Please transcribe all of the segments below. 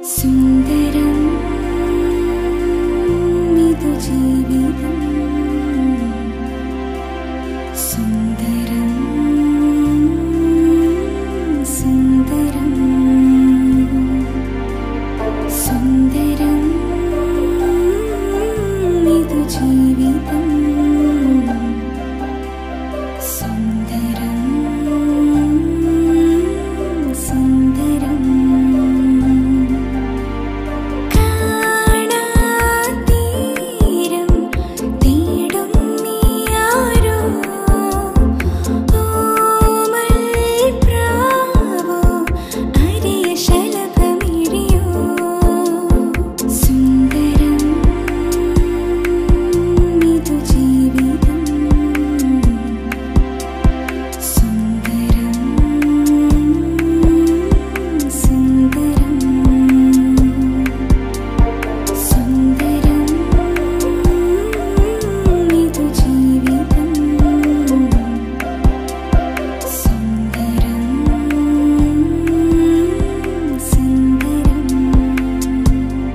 സുന്ദരം ഇതു ജീവിതം സുന്ദരം സുന്ദരം സുന്ദരം ഇതു ജീവിതം സുന്ദരം സുന്ദരം കാണാതീരം തേടും നീയാരോ ഓമൽ പ്രാവോ അരിയ ശലഭമിഴിയോ സുന്ദരം ഇതു ജീവിതം സുന്ദരം സുന്ദരം സുന്ദരം ഇതു ജീവിതം സുന്ദരം സുന്ദരം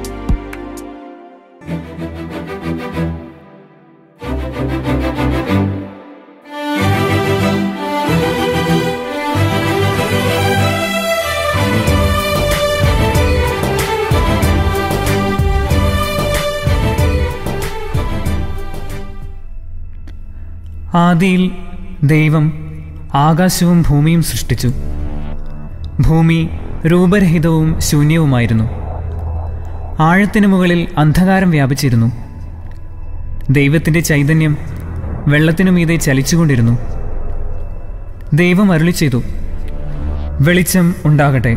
ആദിയിൽ ദൈവം ആകാശവും ഭൂമിയും സൃഷ്ടിച്ചു ഭൂമി രൂപരഹിതവും ശൂന്യവുമായിരുന്നു ആഴത്തിനു മുകളിൽ അന്ധകാരം വ്യാപിച്ചിരുന്നു ദൈവത്തിൻ്റെ ചൈതന്യം വെള്ളത്തിനു മീതെ ചലിച്ചുകൊണ്ടിരുന്നു ദൈവം അരുളി ചെയ്തു വെളിച്ചം ഉണ്ടാകട്ടെ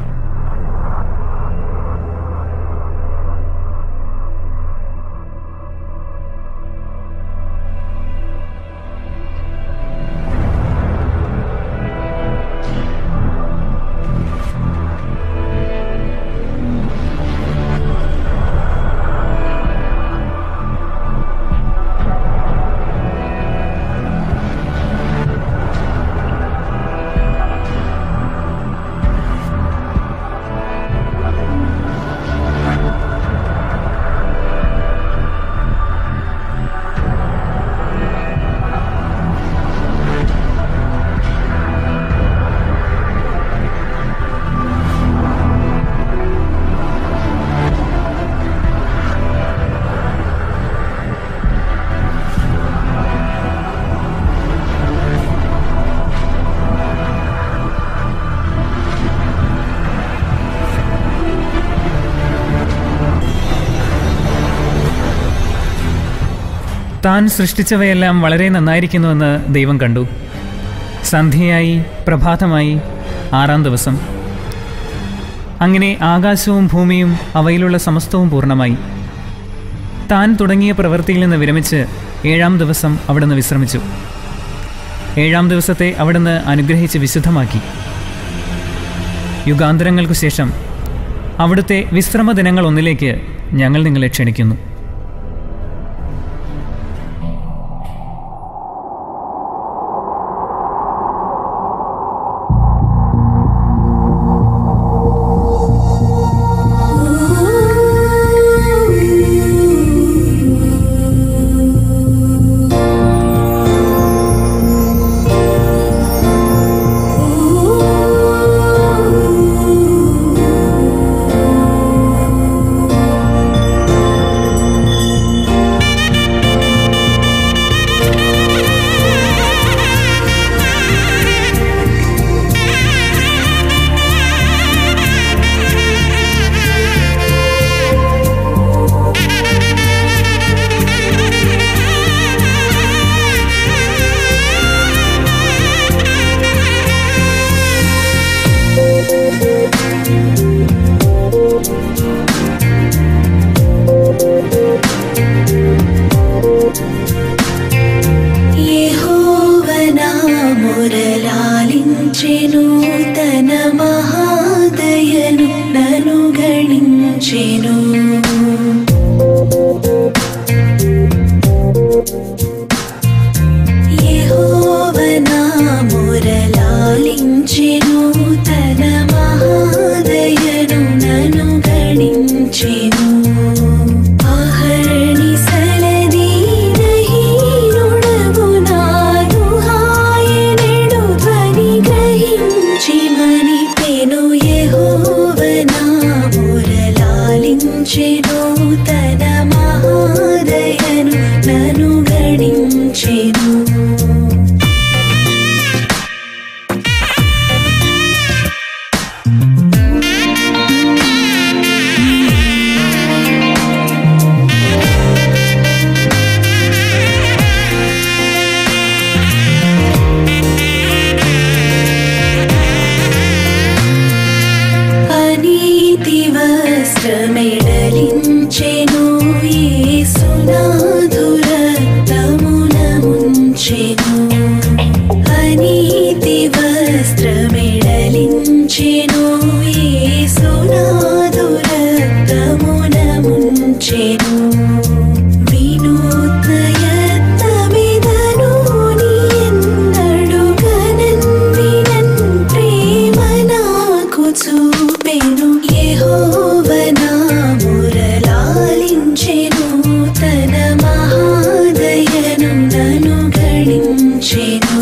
താൻ സൃഷ്ടിച്ചവയെല്ലാം വളരെ നന്നായിരിക്കുന്നുവെന്ന് ദൈവം കണ്ടു സന്ധ്യയായി പ്രഭാതമായി ആറാം ദിവസം അങ്ങനെ ആകാശവും ഭൂമിയും അവയിലുള്ള സമസ്തവും പൂർണ്ണമായി താൻ തുടങ്ങിയ പ്രവൃത്തിയിൽ നിന്ന് വിരമിച്ച് ഏഴാം ദിവസം അവിടുന്ന് വിശ്രമിച്ചു ഏഴാം ദിവസത്തെ അവിടുന്ന് അനുഗ്രഹിച്ച് വിശുദ്ധമാക്കി യുഗാന്തരങ്ങൾക്കു ശേഷം അവിടുത്തെ വിശ്രമ ദിനങ്ങൾ ഒന്നിലേക്ക് ഞങ്ങൾ നിങ്ങളെ ക്ഷണിക്കുന്നു యెహోవనా మురలాలించెను తన మహాదయను నను గణించెను యెహోవనా మురలాలించెను తన మహాదయను నను నిలిపెను యెహోవనా మురళాలించెను తన మహాదయను నన్ను గణించెను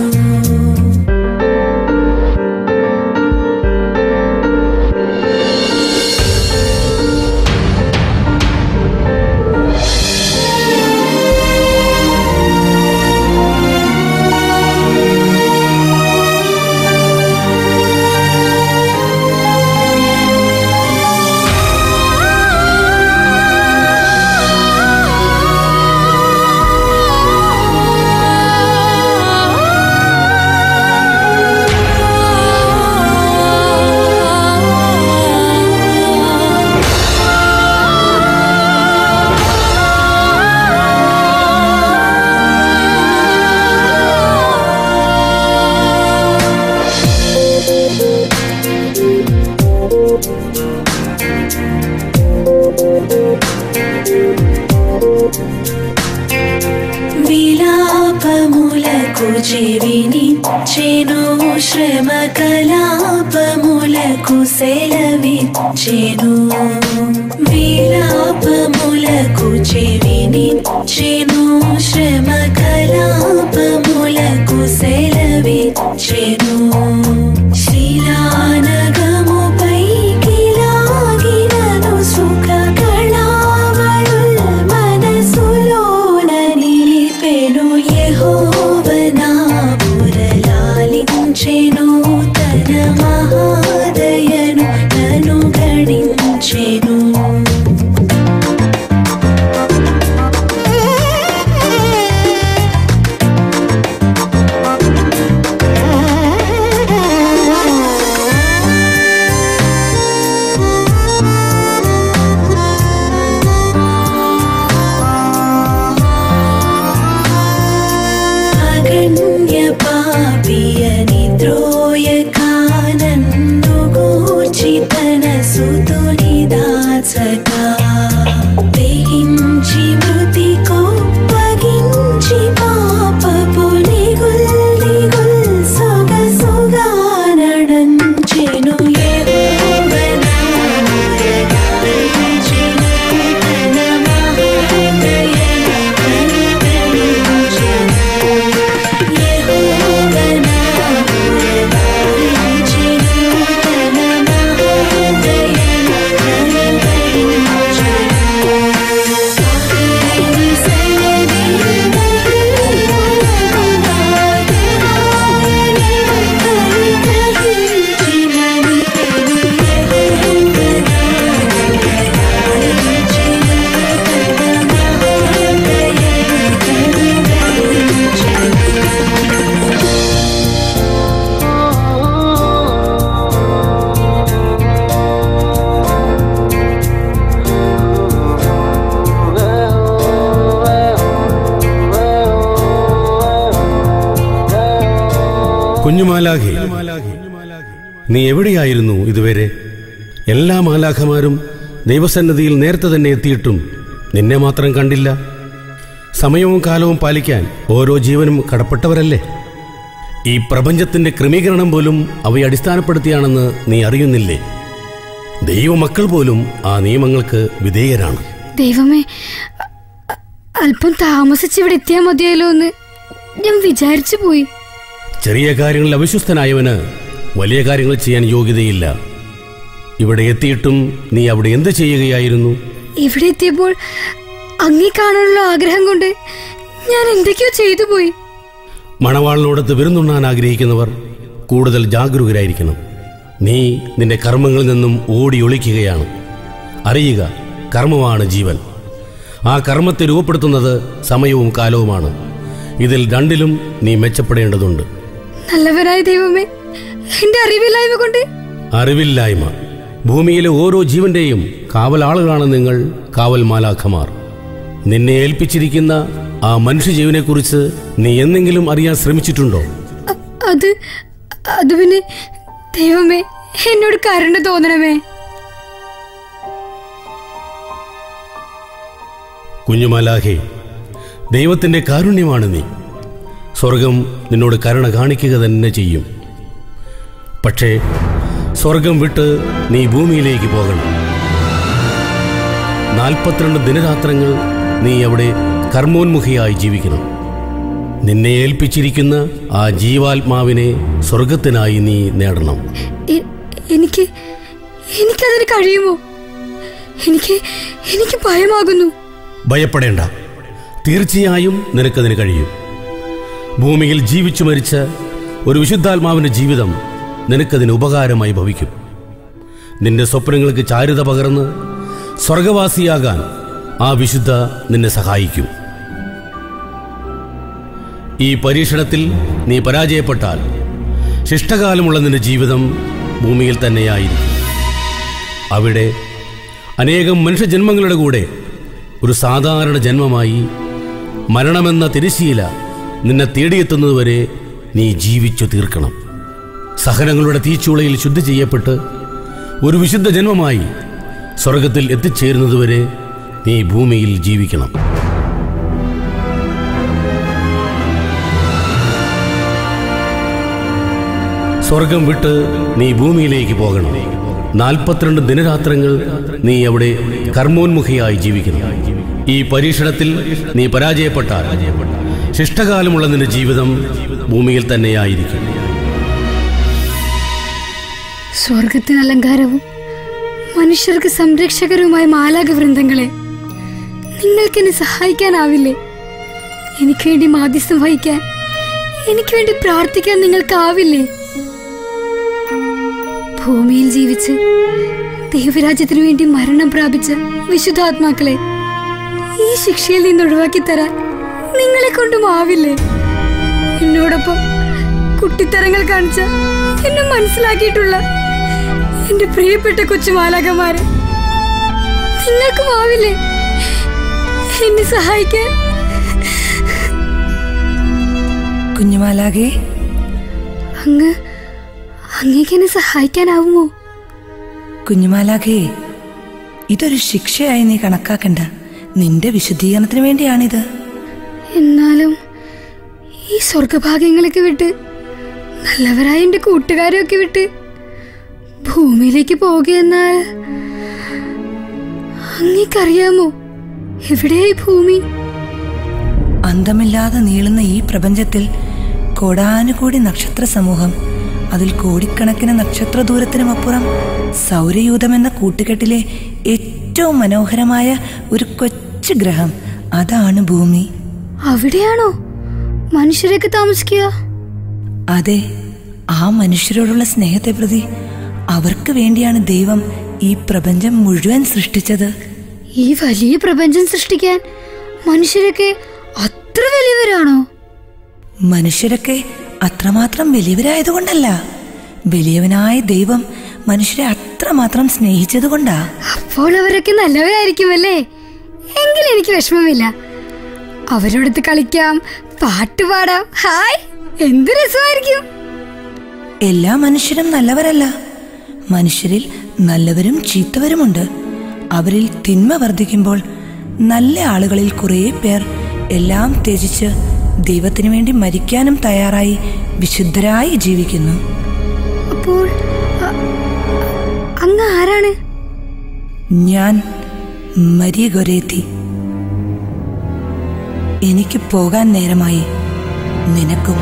విలాపములకు చెవినిచ్చెను శ్రమ కలాపములకు సెలవిచ్చెను విలాపములకు చెవినిచ్చెను శ్రమ కలాపములకు సెలవిచ్చెను శిలానగముపైకి లాగినను సుఖ కళావళుల్ మనసులోన నిలిపెను యెహోవనా మురళాలించెను తన మహాదయను నన్ను గణించెను అగణ్య పాపియ నిద్రోయ కానన్ను గూర్చి తన సుతుని దాచగా తెగించి మృతి కోప్పగించి పాపపు నిగుల్ నిగుల్ సొగసుగా నడంచెను యెహోవనా మురళించెను తన మహాదయను కనుగరించెను. యెహోవనా మురళించెను తన మహాదయను కనుగరించెను. సాహిని సన్నిధి കുഞ്ഞുമാലാഖി നീ എവിടെയായിരുന്നു ഇതുവരെ എല്ലാ മാലാഖമാരും ദൈവസന്നിധിയിൽ നേരത്തെ തന്നെ എത്തിയിട്ടും നിന്നെ മാത്രം കണ്ടില്ല സമയവും കാലവും പാലിക്കാൻ ഓരോ ജീവനും കടപ്പെട്ടവരല്ലേ ഈ പ്രപഞ്ചത്തിന്റെ ക്രമീകരണം പോലും അവയെ അടിസ്ഥാനപ്പെടുത്തിയാണെന്ന് നീ അറിയുന്നില്ലേ ദൈവമക്കൾ പോലും ആ നിയമങ്ങൾക്ക് വിധേയരാണ് ദൈവമേ അ- അ- അല്പം താമസിച്ച് ഇവിടെ എത്തിയാൽ മതിയല്ലോ എന്ന് ഞാൻ വിചാരിച്ചു പോയി ചെറിയ കാര്യങ്ങളിൽ അവിശ്വസ്തനായവന് വലിയ കാര്യങ്ങൾ ചെയ്യാൻ യോഗ്യതയില്ല ഇവിടെ എത്തിയിട്ടും നീ അവിടെ എന്ത് ചെയ്യുകയായിരുന്നു ഇവിടെ എത്തിയപ്പോൾ അങ്ങേ കാണാനുള്ള ആഗ്രഹം കൊണ്ട് ഞാൻ എന്തൊക്കെയോ ചെയ്തു പോയി മണവാളിനോടത്ത് വിരുന്നുണ്ണാൻ ആഗ്രഹിക്കുന്നവർ കൂടുതൽ ജാഗരൂകരായിരിക്കണം നീ നിന്റെ കർമ്മങ്ങളിൽ നിന്നും ഓടി ഒളിക്കുകയാണ് അറിയുക കർമ്മമാണ് ജീവൻ ആ കർമ്മത്തെ രൂപപ്പെടുത്തുന്നത് സമയവും കാലവുമാണ് ഇതിൽ രണ്ടിലും നീ മെച്ചപ്പെടേണ്ടതുണ്ട് നല്ലവരായ ദൈവമേ എന്റെ അറിവില്ലായ്മ കൊണ്ട് അറിവില്ലായ്മ ഭൂമിയിലെ ഓരോ ജീവന്റെയും കാവലാളുകളാണ് നിങ്ങൾ കാവൽ മാലാഖമാർ നിന്നെ ഏൽപ്പിച്ചിരിക്കുന്ന ആ മനുഷ്യജീവനെക്കുറിച്ച് നീ എന്തെങ്കിലും അറിയാൻ ശ്രമിച്ചിട്ടുണ്ടോ അ- അത് അത് പിന്നെ ദൈവമേ എന്നോട് കരുണ തോന്നണമേ കുഞ്ഞുമാലാഹേ ദൈവത്തിന്റെ കാരുണ്യമാണ് നീ സ്വർഗം നിന്നോട് കരുണ കാണിക്കുക തന്നെ ചെയ്യും പക്ഷേ സ്വർഗം വിട്ട് നീ ഭൂമിയിലേക്ക് പോകണം നാൽപ്പത്തിരണ്ട് ദിനരാത്രങ്ങൾ നീ അവിടെ കർമ്മോന്മുഖിയായി ജീവിക്കണം നിന്നെ ഏൽപ്പിച്ചിരിക്കുന്ന ആ ജീവാത്മാവിനെ സ്വർഗത്തിനായി നീ നേടണം എ- എനിക്ക് എനിക്കതിന് കഴിയുമോ എനിക്ക് എനിക്ക് ഭയമാകുന്നു ഭയപ്പെടേണ്ട തീർച്ചയായും നിനക്കതിന് കഴിയും ഭൂമിയിൽ ജീവിച്ചു മരിച്ച ഒരു വിശുദ്ധാത്മാവിന്റെ ജീവിതം നിനക്കതിന് ഉപകാരമായി ഭവിക്കും നിന്റെ സ്വപ്നങ്ങൾക്ക് ചാരുത പകർന്ന് സ്വർഗവാസിയാകാൻ ആ വിശുദ്ധ നിന്നെ സഹായിക്കും ഈ പരീക്ഷണത്തിൽ നീ പരാജയപ്പെട്ടാൽ ശിഷ്ടകാലമുള്ള നിന്റെ ജീവിതം ഭൂമിയിൽ തന്നെയായിരിക്കും അവിടെ അനേകം മനുഷ്യജന്മങ്ങളുടെ കൂടെ ഒരു സാധാരണ ജന്മമായി മരണമെന്ന തിരശീല നിന്നെ തേടിയെത്തുന്നതുവരെ നീ ജീവിച്ചു തീർക്കണം സഹനങ്ങളുടെ തീച്ചൂളയിൽ ശുദ്ധി ചെയ്യപ്പെട്ട് ഒരു വിശുദ്ധ ജന്മമായി സ്വർഗത്തിൽ എത്തിച്ചേരുന്നതുവരെ നീ ഭൂമിയിൽ ജീവിക്കണം സ്വർഗം വിട്ട് നീ ഭൂമിയിലേക്ക് പോകണം നാൽപ്പത്തിരണ്ട് ദിനരാത്രങ്ങൾ നീ അവിടെ കർമ്മോന്മുഖിയായി ജീവിക്കണം ഈ പരീക്ഷണത്തിൽ നീ പരാജയപ്പെട്ടാൽ ശിഷ്ടകാലമുള്ള നിന്റെ ജീവിതം ഭൂമിയിൽ തന്നെയായിരിക്കും സ്വർഗത്തിന് അലങ്കാരവും മനുഷ്യർക്ക് സംരക്ഷകരുമായ മാലാക വൃന്ദങ്ങളെ നിങ്ങൾക്ക് എന്നെ സഹായിക്കാനാവില്ലേ എനിക്ക് വേണ്ടി മാധ്യസ്ഥം വഹിക്കാൻ എനിക്ക് വേണ്ടി പ്രാർത്ഥിക്കാൻ നിങ്ങൾക്കാവില്ലേ ഭൂമിയിൽ ജീവിച്ച് ദൈവരാജ്യത്തിനു വേണ്ടി മരണം പ്രാപിച്ച വിശുദ്ധാത്മാക്കളെ ഈ ശിക്ഷയിൽ നിന്ന് ഒഴിവാക്കി തരാൻ നിങ്ങളെ കൊണ്ടും ആവില്ലേ എന്നോടൊപ്പം കുട്ടിത്തരങ്ങൾ കാണിച്ച എന്നെ മനസ്സിലാക്കിയിട്ടുള്ള എന്റെ പ്രിയപ്പെട്ട കൊച്ചുമാലാകന്മാരെ നിങ്ങൾക്കും ആവില്ലേ എന്നെ സഹായിക്കാൻ കുഞ്ഞുമാലാകെ അങ്ങ് അങ്ങേക്ക് എന്നെ സഹായിക്കാനാവുമോ കുഞ്ഞുമാലാകെ ഇതൊരു ശിക്ഷയായി നീ കണക്കാക്കണ്ട നിന്റെ വിശുദ്ധീകരണത്തിന് വേണ്ടിയാണിത് എന്നാലും ഈ സ്വർഗഭാഗ്യങ്ങളൊക്കെ വിട്ട് നല്ലവരായ എന്റെ കൂട്ടുകാരെയൊക്കെ വിട്ട് ഭൂമിയിലേക്ക് പോകുകയെന്നാൽ അങ്ങേക്കറിയാമോ എവിടെയായി ഭൂമി അന്തമില്ലാതെ നീളുന്ന ഈ പ്രപഞ്ചത്തിൽ കോടാനുകോടി നക്ഷത്ര സമൂഹം അതിൽ കോടിക്കണക്കിന് നക്ഷത്ര ദൂരത്തിനുമപ്പുറം സൗരയൂഥം എന്ന കൂട്ടുകെട്ടിലെ ഏറ്റവും മനോഹരമായ ഒരു കൊച്ചു ഗ്രഹം അതാണ് ഭൂമി അവിടെയാണോ മനുഷ്യരൊക്കെ താമസിക്കുക അതെ ആ മനുഷ്യരോടുള്ള സ്നേഹത്തെ പ്രതി അവർക്ക് വേണ്ടിയാണ് ദൈവം ഈ പ്രപഞ്ചം മുഴുവൻ സൃഷ്ടിച്ചത് ഈ വലിയ പ്രപഞ്ചം സൃഷ്ടിക്കാൻ മനുഷ്യരൊക്കെ അത്ര വലിയവരാണോ മനുഷ്യരൊക്കെ അത്രമാത്രം വലിയവരായതുകൊണ്ടല്ല വലിയവനായ ദൈവം മനുഷ്യരെ അത്രമാത്രം സ്നേഹിച്ചതുകൊണ്ടാ അപ്പോൾ അവരൊക്കെ നല്ലവരായിരിക്കുമല്ലേ എങ്കിൽ എനിക്ക് വിഷമമില്ല അവരോടത്ത് കളിക്കാം പാട്ട് പാടാം ഹായ് എന്ത് രസമായിരിക്കും എല്ലാ മനുഷ്യരും നല്ലവരല്ല മനുഷ്യരിൽ നല്ലവരും ചീത്തവരുമുണ്ട് അവരിൽ തിന്മ വർദ്ധിക്കുമ്പോൾ നല്ല ആളുകളിൽ കുറേ പേർ എല്ലാം ത്യജിച്ച് ദൈവത്തിനു വേണ്ടി മരിക്കാനും തയ്യാറായി വിശുദ്ധരായി ജീവിക്കുന്നു അപ്പോൾ അ- അങ്ങ് ആരാണ് ഞാൻ മരിയ ഗൊരേത്തി എനിക്ക് പോകാൻ നേരമായി നിനക്കും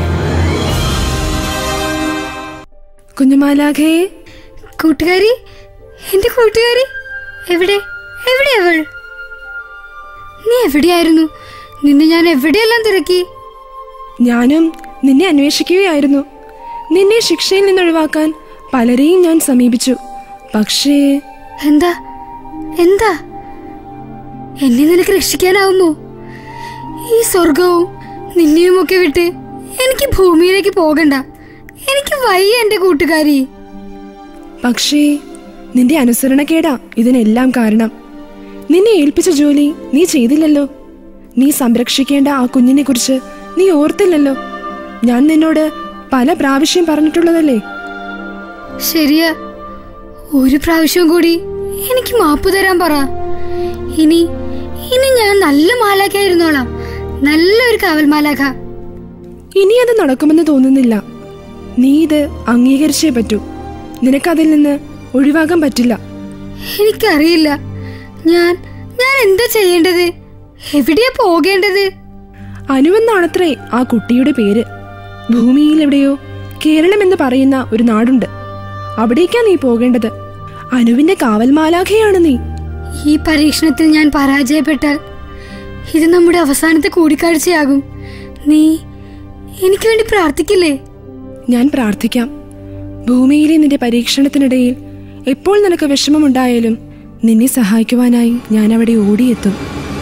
കുഞ്ഞുമാലാഖയെ കൂട്ടുകാരി എന്റെ കൂട്ടുകാരി എവിടെ എവിടെ അവൾ നീ എവിടെയായിരുന്നു നിന്നെ ഞാൻ എവിടെയെല്ലാം തിരക്കി ഞാനും നിന്നെ അന്വേഷിക്കുകയായിരുന്നു നിന്നെ ശിക്ഷയിൽ നിന്ന് ഒഴിവാക്കാൻ പലരെയും ഞാൻ സമീപിച്ചു പക്ഷേ എന്താ എന്താ എന്നെ നിനക്ക് രക്ഷിക്കാനാവുമോ ഈ സ്വർഗവും നിന്നെയും ഒക്കെ വിട്ട് എനിക്ക് ഭൂമിയിലേക്ക് പോകണ്ട എനിക്ക് വയ്യ എന്റെ കൂട്ടുകാരി പക്ഷേ നിന്റെ അനുസരണക്കേടാ ഇതിനെല്ലാം കാരണം നിന്നെ ഏൽപ്പിച്ച ജോലി നീ ചെയ്തില്ലല്ലോ നീ സംരക്ഷിക്കേണ്ട ആ കുഞ്ഞിനെ കുറിച്ച് നീ ഓർത്തില്ലല്ലോ ഞാൻ നിന്നോട് പല പ്രാവശ്യം പറഞ്ഞിട്ടുള്ളതല്ലേ ശരിയാ ഒരു പ്രാവശ്യം കൂടി എനിക്ക് മാപ്പ് തരാൻ പറ ഇനി ഇനി ഞാൻ നല്ല മാലാഖയായിരുന്നോളാം നല്ലൊരു കാവൽ മാലാഖ ഇനി അത് നടക്കുമെന്ന് തോന്നുന്നില്ല നീ ഇത് അംഗീകരിച്ചേ പറ്റൂ നിനക്കതിൽ നിന്ന് ഒഴിവാകാൻ പറ്റില്ല എനിക്കറിയില്ല ഞാൻ ഞാൻ എന്താ ചെയ്യേണ്ടത് എവിടെയാ പോകേണ്ടത് അനുവെന്നാണത്രേ ആ കുട്ടിയുടെ പേര് ഭൂമിയിൽ എവിടെയോ കേരളം എന്ന് പറയുന്ന ഒരു നാടുണ്ട് അവിടേക്കാ നീ പോകേണ്ടത് അനുവിന്റെ കാവൽ മാലാഖയാണ് നീ ഈ പരീക്ഷണത്തിൽ ഞാൻ പരാജയപ്പെട്ടാൽ ഇത് നമ്മുടെ അവസാനത്തെ കൂടിക്കാഴ്ചയാകും നീ എനിക്ക് വേണ്ടി പ്രാർത്ഥിക്കില്ലേ ഞാൻ പ്രാർത്ഥിക്കാം ഭൂമിയിലെ നിന്റെ പരീക്ഷണത്തിനിടയിൽ എപ്പോൾ നിനക്ക് വിഷമമുണ്ടായാലും നിന്നെ സഹായിക്കുവാനായി ഞാൻ അവിടെ ഓടിയെത്തും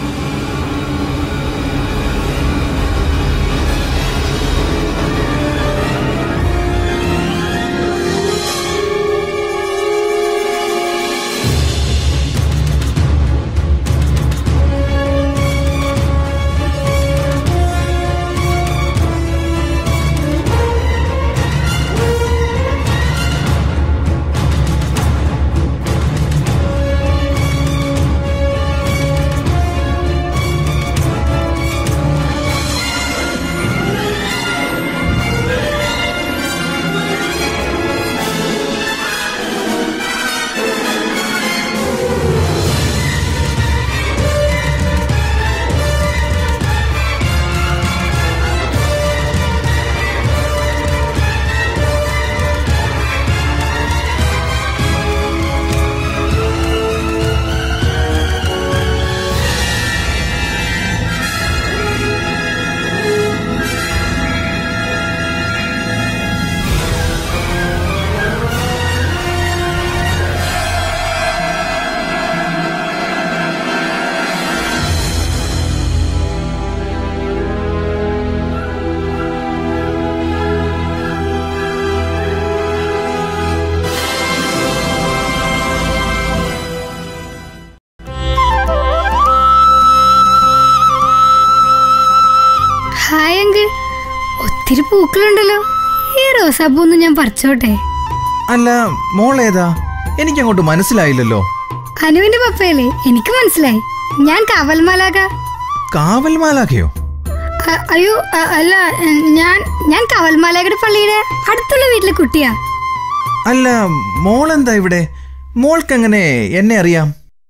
ഹായ് അങ്കിൾ ഒത്തിരി പൂക്കളുണ്ടല്ലോ ഈ റോസാപ്പൂ ഒന്ന് ഞാൻ പറിച്ചോട്ടെ അല്ല മോളേതാ എനിക്കങ്ങോട്ട് മനസ്സിലായില്ലല്ലോ അനുവിന്റെ പപ്പയല്ലേ എനിക്ക് മനസ്സിലായി ഞാൻ കാവൽമാലാക കാവൽ മാലാഖയോ അ- അയ്യോ അ- അല്ല ഉം, ഞാൻ ഞാൻ കാവൽമാലാകയുടെ പള്ളിയുടെ അടുത്തുള്ള വീട്ടിലെ കുട്ടിയാ അല്ല മോളെന്താ ഇവിടെ മോൾക്കെങ്ങനെ എന്നെ അറിയാം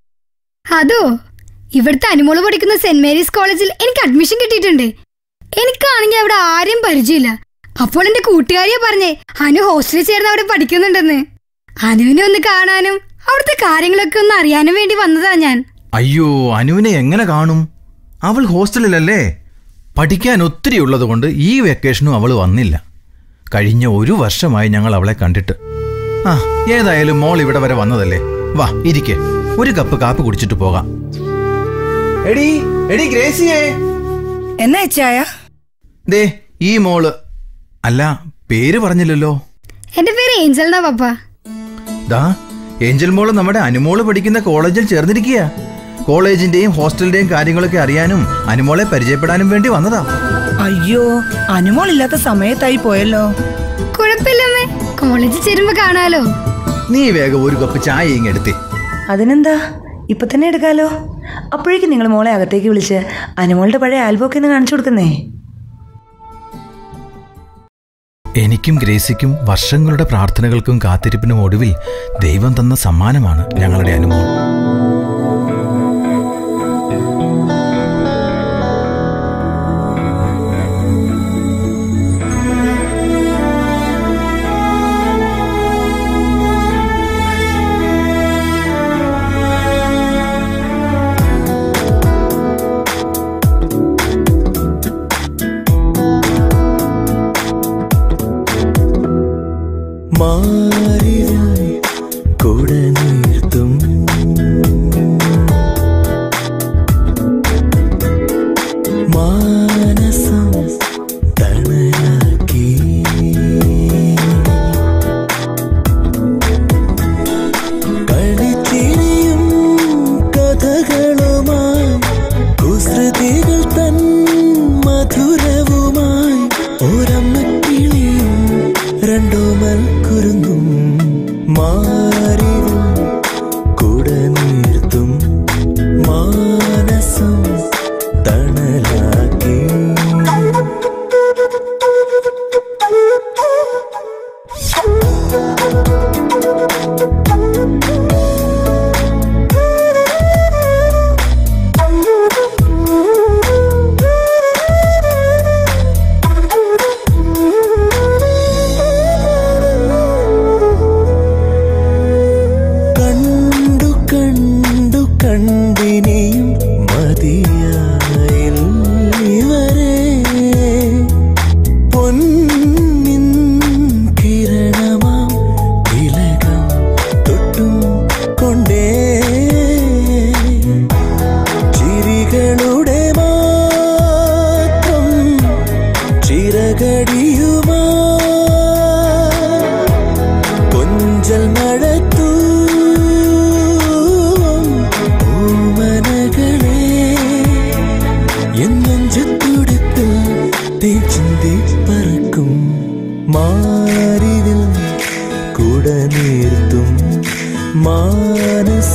അതോ ഇവിടുത്തെ അനുമോള് പഠിക്കുന്ന സെന്റ് മേരീസ് കോളേജിൽ എനിക്ക് അഡ്മിഷൻ കിട്ടിയിട്ടുണ്ട് എനിക്കാണെങ്കിൽ അവിടെ ആരെയും പരിചയമില്ല അപ്പോൾ എന്റെ കൂട്ടുകാരിയെ പറഞ്ഞേ അനു ഹോസ്റ്റലിൽ ചേർന്ന് അവിടെ പഠിക്കുന്നുണ്ടെന്ന് അനുവിനെ ഒന്ന് കാണാനും അവിടുത്തെ കാര്യങ്ങളൊക്കെ ഒന്ന് അറിയാനും വേണ്ടി വന്നതാ ഞാൻ അയ്യോ അനുവിനെ എങ്ങനെ കാണും അവൾ ഹോസ്റ്റലിലല്ലേ പഠിക്കാൻ ഒത്തിരി ഉള്ളതുകൊണ്ട് ഈ വെക്കേഷനും അവൾ വന്നില്ല കഴിഞ്ഞ ഒരു വർഷമായി ഞങ്ങൾ അവളെ കണ്ടിട്ട് ആ ഏതായാലും മോൾ ഇവിടെ വരെ വന്നതല്ലേ വാ ഇരിക്കെ ഒരു കപ്പ് കാപ്പി കുടിച്ചിട്ട് പോകാം എടി എടി ഗ്രേസിയേ എന്നാ ചായ ദേ ഈ മോള് അല്ല പേര് പറഞ്ഞില്ലല്ലോ എന്റെ പേര് ഏഞ്ചൽ എന്നാ പപ്പ ദാ ഏഞ്ചൽ മോള് നമ്മുടെ അനുമോള് പഠിക്കുന്ന കോളേജിൽ ചേർന്നിരിക്കുക കോളേജിന്റെയും ഹോസ്റ്റലിന്റെയും കാര്യങ്ങളൊക്കെ അറിയാനും അനുമോളെ പരിചയപ്പെടാനും വേണ്ടി വന്നതാ അയ്യോ അനുമോൾ ഇല്ലാത്ത സമയത്തായി പോയല്ലോ കുഴപ്പമില്ലമ്മേ കോളേജിൽ ചേരുമ്പോ കാണാലോ നീ വേഗം ഒരു കപ്പ് ചായ ഇങ്ങ് എടുത്തേ അതിനെന്താ ഇപ്പൊ തന്നെ എടുക്കാലോ അപ്പോഴേക്കും നിങ്ങൾ മോളെ അകത്തേക്ക് വിളിച്ച് അനുമോളുടെ പഴയ ആൽബമൊക്കെ ഒന്ന് കാണിച്ചു കൊടുക്കുന്നേ എനിക്കും ഗ്രേസിക്കും വർഷങ്ങളുടെ പ്രാർത്ഥനകൾക്കും കാത്തിരിപ്പിനും ഒടുവിൽ ദൈവം തന്ന സമ്മാനമാണ് ഞങ്ങളുടെ അനുമോൾ മാറിനായി കുടനീർത്തും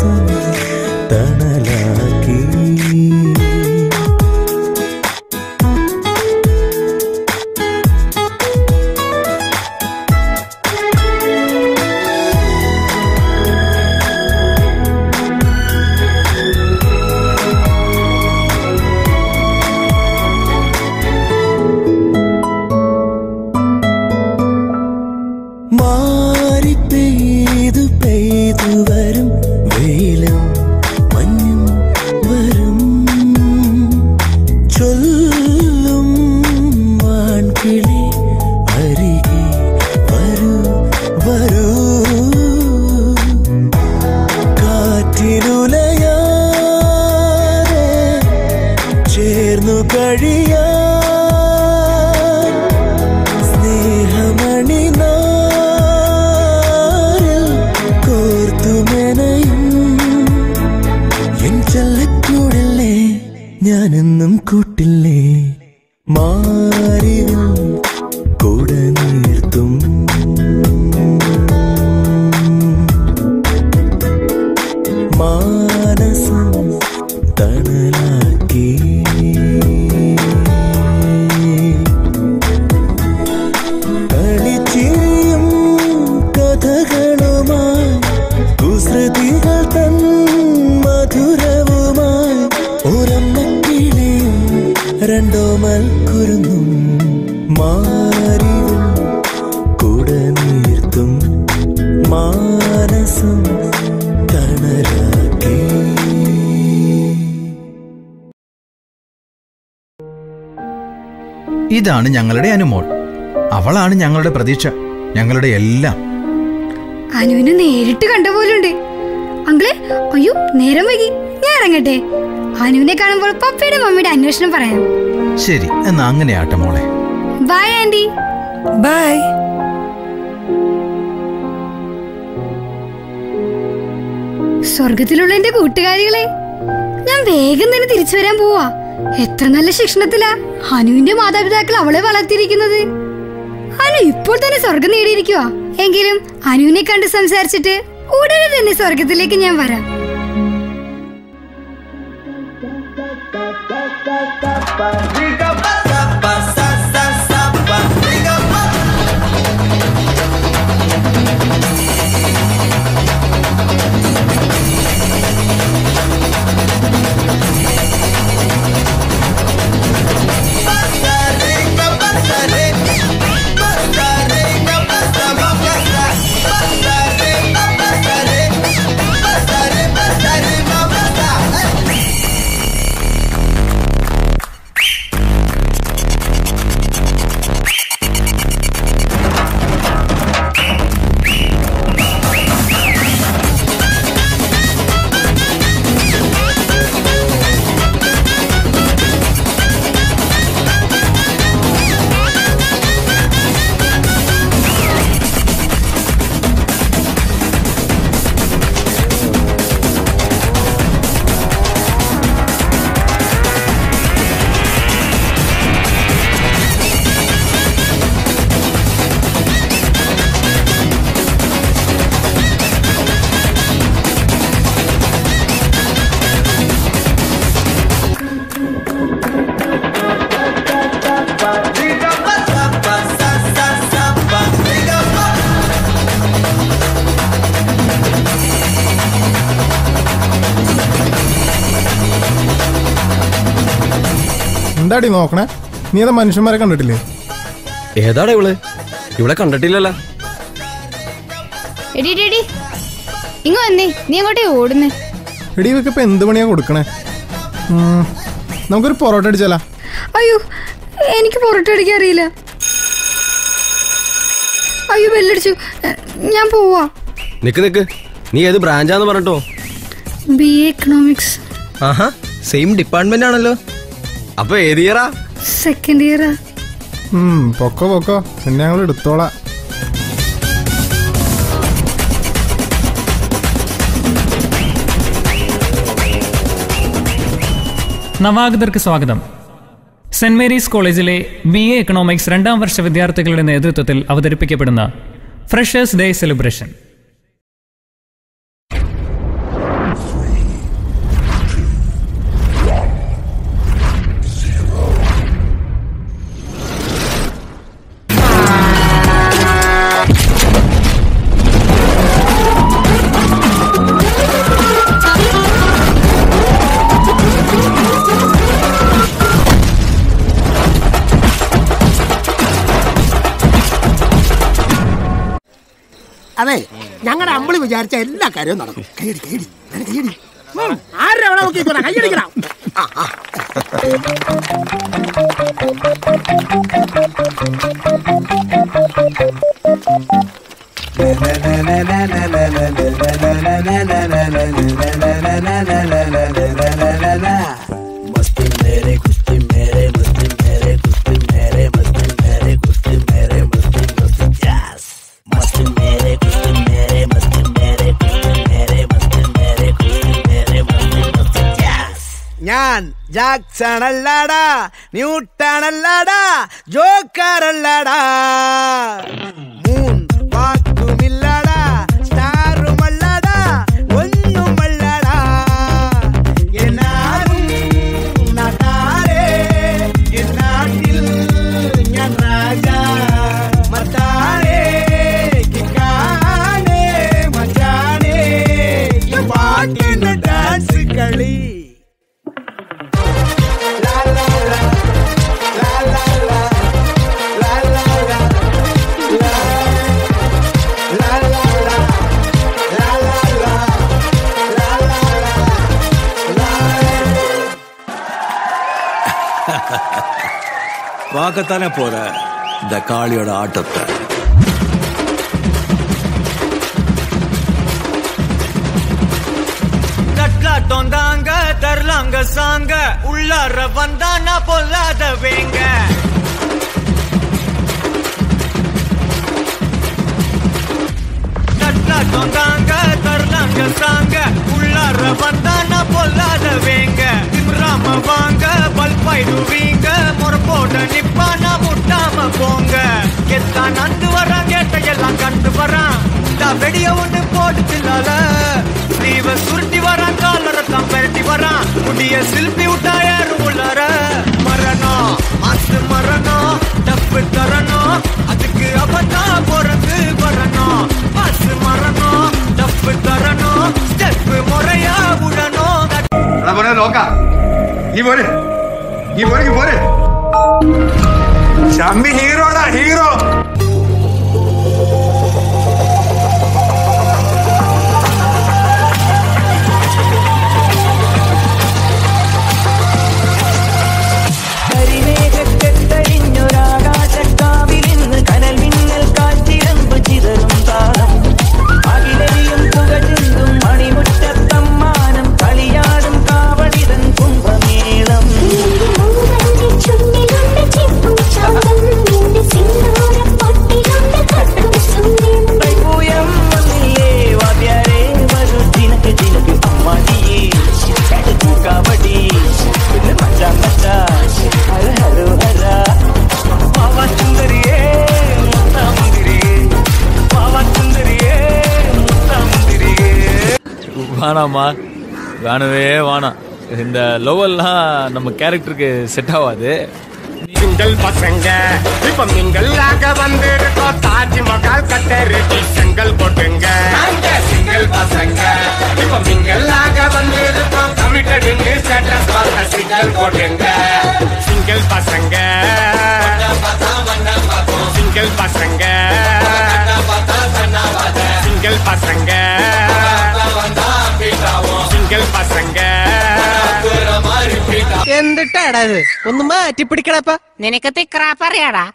മാനസം തണലാക്കി മാറി പെയ്തു പെയ്തു വരും വെയിലും മഞ്ഞും വരും ചൊല്ലും വാൻകിളി അരികെ വരൂ വരൂ കാറ്റിലുലയാതെ ചേർന്നു കഴിയാൻ സ്നേഹമണി നാരിൽ കോർത്തുമെനയും എൻ ചല്ലക്കൂടല്ലേ ഞാനെന്നും കൂട്ടില്ലേ മാറിയും കൂടെ നീർത്തും മാനസം തണലാക്കി കളിച്ചിരിയും കഥകളുമായി കുസൃതികൾ തൻ മധുരവുമായി ഒരമ്മക്കിളിയും രണ്ടോ മൽക്കുരുന്നും മാറിയും കൂടെ നീർത്തും മാനസം തണലാക്കി ഇതാണ് ഞങ്ങളുടെ അനുമോൾ അവളാണ് ഞങ്ങളുടെ പ്രതീക്ഷ ഞങ്ങളുടെ എല്ലാം അനുവിനെ നേരിട്ട് കണ്ട പോലുണ്ട് അങ്കിളെ അയ്യോ നേരം വൈകി ഞാൻ ഇറങ്ങട്ടെ അനുവിനെ കാണുമ്പോൾ പപ്പയുടെ മമ്മിയുടെ അന്വേഷണം പറയാം ശരി എന്നാ അങ്ങനെ ആട്ടെ മോളെ ബൈ ആന്റി ബൈ സ്വർഗത്തിലുള്ള എന്റെ കൂട്ടുകാരികളെ ഞാൻ വേഗം തന്നെ തിരിച്ചു വരാൻ പോവാ എത്ര നല്ല ശിക്ഷണത്തിലാ ഹനുവിന്റെ മാതാപിതാക്കൾ അവളെ വളർത്തിയിരിക്കുന്നത് അനു ഇപ്പോൾ തന്നെ സ്വർഗം നേടിയിരിക്കുക എങ്കിലും അനുവിനെ കണ്ട് സംസാരിച്ചിട്ട് ഉടനെ തന്നെ സ്വർഗത്തിലേക്ക് ഞാൻ വരാം എന്താടി നോക്കണേ നീ ഏതാ മനുഷ്യന്മാരെ കണ്ടിട്ടില്ലേ ഏതാടാ ഇവള് ഇവളെ കണ്ടിട്ടില്ലല്ലോ എടി എടി, എടി ഇങ്ങ് വന്നേ നീ അങ്ങോട്ടേ ഓടുന്നേ എടി ഇവക്ക് ഇപ്പൊ എന്ത് പണിയാ കൊടുക്കണേ ഉം, നമുക്കൊരു പൊറോട്ട അടിച്ചാലാ അയ്യോ എനിക്ക് പൊറോട്ട അടിക്കാൻ അറിയില്ല അയ്യോ ബെല്ലടിച്ചു ഞാൻ പോവാ നിക്ക് നിക്ക് നീ ഏത് ബ്രാഞ്ചാന്ന് പറഞ്ഞിട്ടോ ബി എ എക്കണോമിക്സ് ആഹാ സെയിം ഡിപ്പാർട്ട്മെന്റ് ആണല്ലോ അപ്പൊ ഏത് ഇയറാ സെക്കൻഡ് ഇയറാ ഉം, പൊക്കോ പൊക്കോ പിന്നെ ഞങ്ങൾ എടുത്തോളാം നവാഗതർക്ക് സ്വാഗതം സെന്റ് മേരീസ് കോളേജിലെ ബി എ എക്കണോമിക്സ് രണ്ടാം വർഷ വിദ്യാർത്ഥികളുടെ നേതൃത്വത്തിൽ അവതരിപ്പിക്കപ്പെടുന്ന ഫ്രഷേഴ്സ് ഡേ സെലിബ്രേഷൻ ഞങ്ങളുടെ അമ്പിളി വിചാരിച്ച എല്ലാ കാര്യവും നടക്കും കൈയടി കൈയടി ഞാൻ കൈയടി ഉം, ആരുടെ അവിടെ നോക്കിക്കോടാ കൈയടിക്കണം ആ, ആ. मस्ती मेरे कुश्ती मेरे मस्ती मेरे कुश्ती मेरे मस्ती मेरे कुश्ती मेरे मस्ती मस्ती यस मस्ती मेरे कुश्ती मेरे मस्ती मेरे कुश्ती मेरे मस्ती मेरे कुश्ती मेरे मस्ती मस्ती यस ഞാൻ ജാക്സൺ അല്ലാടാ ന്യൂട്ടൺ അല്ലാടാ ജോക്കർ അല്ലാടാ മൂൺ വാക്കുമില്ലാടാ സ്റ്റാറും അല്ലാടാ ഒന്നും അല്ലാടാ എന്നാലും നാട്ടാരെ എന്നാട്ടിൽ ഞാൻ രാജ മത്താരെ കിക്കാനെ മച്ചാനെ ഈ പാട്ടിന്റെ ഡാൻസ് കളി பார்க்கத்தானே போற இந்த காளியோட ஆட்டத்தை தட்லாட்டம் தாங்க தரலாங்க சாங்க உள்ளார வந்தானா பொல்லாத வேங்க தட்லாட்டம் தாங்க தரலாங்க சாங்க உள்ளார வந்தானா பொல்லாத வேங்க திம்ராம வாங்க பல்பாயிடுவீங்க முறப்போட நிப்பானா முட்டாம போங்க எத்தான் நந்து வரான் கேட்டையெல்லாம் கண்டு வரான் நான் வெடிய ஒண்ணு போட்டு தில்லால ஸ்லீவ சுருட்டி வரான் காலரை தான் பெரட்டி வரான் முடிய சில்பி விட்டா யாரும் உள்ளார மரணம் மாசு மரணம் டப்பு தரணும் அதுக்கு அவதான் பிறந்து வரணும் மாசு மரணம் டப்பு தரணும் ஸ்டெப் முறையா விடணும் എടാ പോരെ നോക്കാം നീ പോരെ നീ പോരെ നീ പോരെ ഷമ്മി ഹീറോടാ ഹീറോ കരിമേഘക്കെട്ടഴിഞ്ഞൊരാകാശക്കാവിലിന്ന് കനൽ മിന്നൽ കാറ്റിരമ്പ് ചിതറും താളം അകിലരിയും പുകചിന്തും മണിമുറ്റത്തമ്മാനം കളിയാടും കാവടിതൻ കുംഭമേളം കൈപൂയം വന്നില്ലേ വാദ്യാരേ വരൂ ജിനക്ക് ജിനക്ക് അമ്മാടിയേ എടുക്കൂ കാവടി പിന്നെ മച്ചാ മച്ചാ ഹര ഹരോ ഹര മാവാ സുന്ദരിയേ മുത്താമുന്തിരിയേ മാവാ സുന്ദരിയേ മുത്താമുന്തിരിയേ வேணாம்மா வேணவே வேணாம் இந்த லோவெல்லாம் நம்ம கேரக்டருக்கு செட் ஆகாது சிங்கள் பசங்க இப்ப மிங்கள் ஆக வந்திருக்கோம் தாஜ்மஹால் கட்டருக்கு செங்கல் போட்டுங்க நாங்க சிங்கள் பசங்க இப்ப மிங்கள் ஆக வந்திருக்கோம் கமிட்டடுங்க ஸ்டேட்டஸ் பார்த்த சிங்கல் போட்டுங்க சிங்கிள் பசங்க சிங்கிள் பசங்க சிங்கிள் பசங்க சிங்கிள் பசங்க എന്തിട്ടാടാ ഇത് ഒന്ന് മാറ്റി പിടിക്കണപ്പ നിനക്ക് തിക്രാപ്പ് അറിയാടാ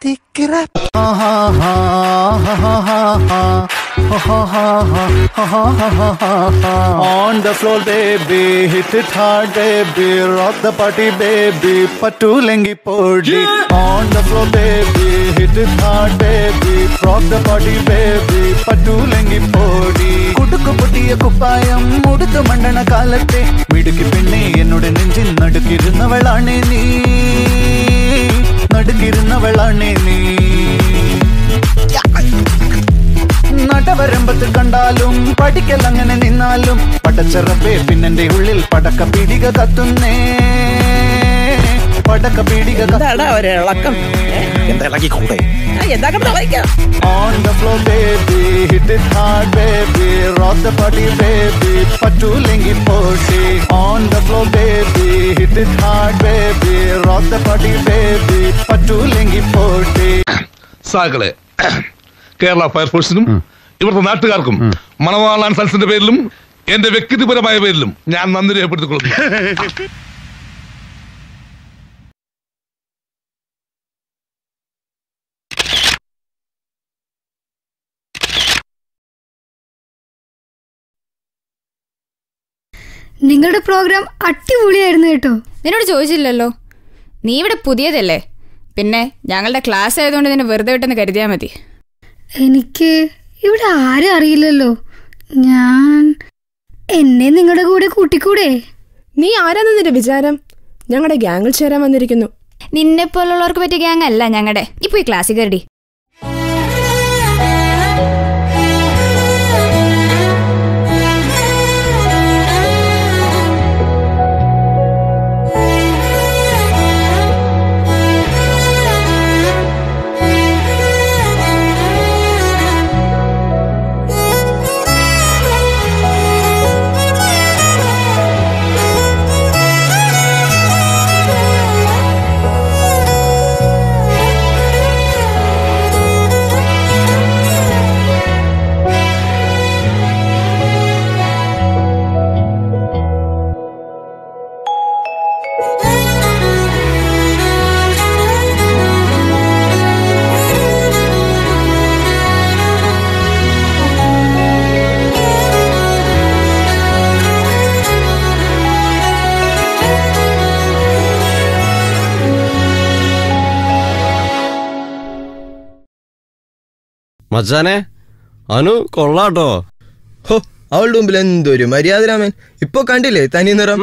On the floor, baby, hit it hard, baby, rock the party, baby, patulengi podi. On the floor, baby, hit it hard, baby, rock the party, baby, patulengi podi. കുടുക്കു പൊട്ടിയ കുപ്പായം മുടുത്തു മണ്ടണ കാലത്തെ മിടുക്കി പെണ്ണെ എന്നോട് നെഞ്ചിൽ നടുക്കിരുന്നവളാണ് നീ നടുക്കിരുന്നവളാണ് നീ നടവരമ്പത്ത് കണ്ടാലും പഠിക്കൽ അങ്ങനെ നിന്നാലും പടച്ചറപ്പേ പിന്നെന്റെ ഉള്ളിൽ പടക്ക പീടിക കത്തുന്നേ പടക്ക പീടിക ഇളക്കം എന്താ ഇളകിക്കൂടെ എന്താ On the floor, baby, hit it hard, baby, rock the party, baby, patulengi poti. On the floor, baby, hit it hard, baby, rock the party, baby, patulengi poti. സാക്കളെ Kerala ഫയർഫോഴ്സിനും ഇവിടുത്തെ നാട്ടുകാർക്കും മണവാളാൻ സൽസിന്റെ പേരിലും എന്റെ വ്യക്തിപരമായ പേരിലും ഞാൻ നന്ദി രേഖപ്പെടുത്തിക്കൊള്ളുന്നു നിങ്ങളുടെ പ്രോഗ്രാം അടിപൊളിയായിരുന്നു കേട്ടോ നിന്നോട് ചോദിച്ചില്ലല്ലോ നീ ഇവിടെ പുതിയതല്ലേ പിന്നെ ഞങ്ങളുടെ ക്ലാസ് ആയതുകൊണ്ട് നിന്നെ വെറുതെ വിട്ടെന്ന് കരുതിയാൽ മതി എനിക്ക് ഇവിടെ ആരും അറിയില്ലല്ലോ ഞാൻ എന്നെ നിങ്ങളുടെ കൂടെ കൂട്ടിക്കൂടെ നീ ആരാന്ന് നിന്റെ വിചാരം ഞങ്ങളുടെ ഗ്യാങ്ങിൽ ചേരാൻ വന്നിരിക്കുന്നു നിന്നെ പോലുള്ളവർക്ക് പറ്റിയ ഗ്യാങ് അല്ല ഞങ്ങളുടെ ഇപ്പൊ ഈ ക്ലാസ്സിൽ കയറി മച്ചാനെ അനു കൊള്ളാട്ടോ ഹോ അവളുടെ മുമ്പിൽ എന്തൊരു മര്യാദ രാമൻ ഇപ്പൊ കണ്ടില്ലേ തനി നിറം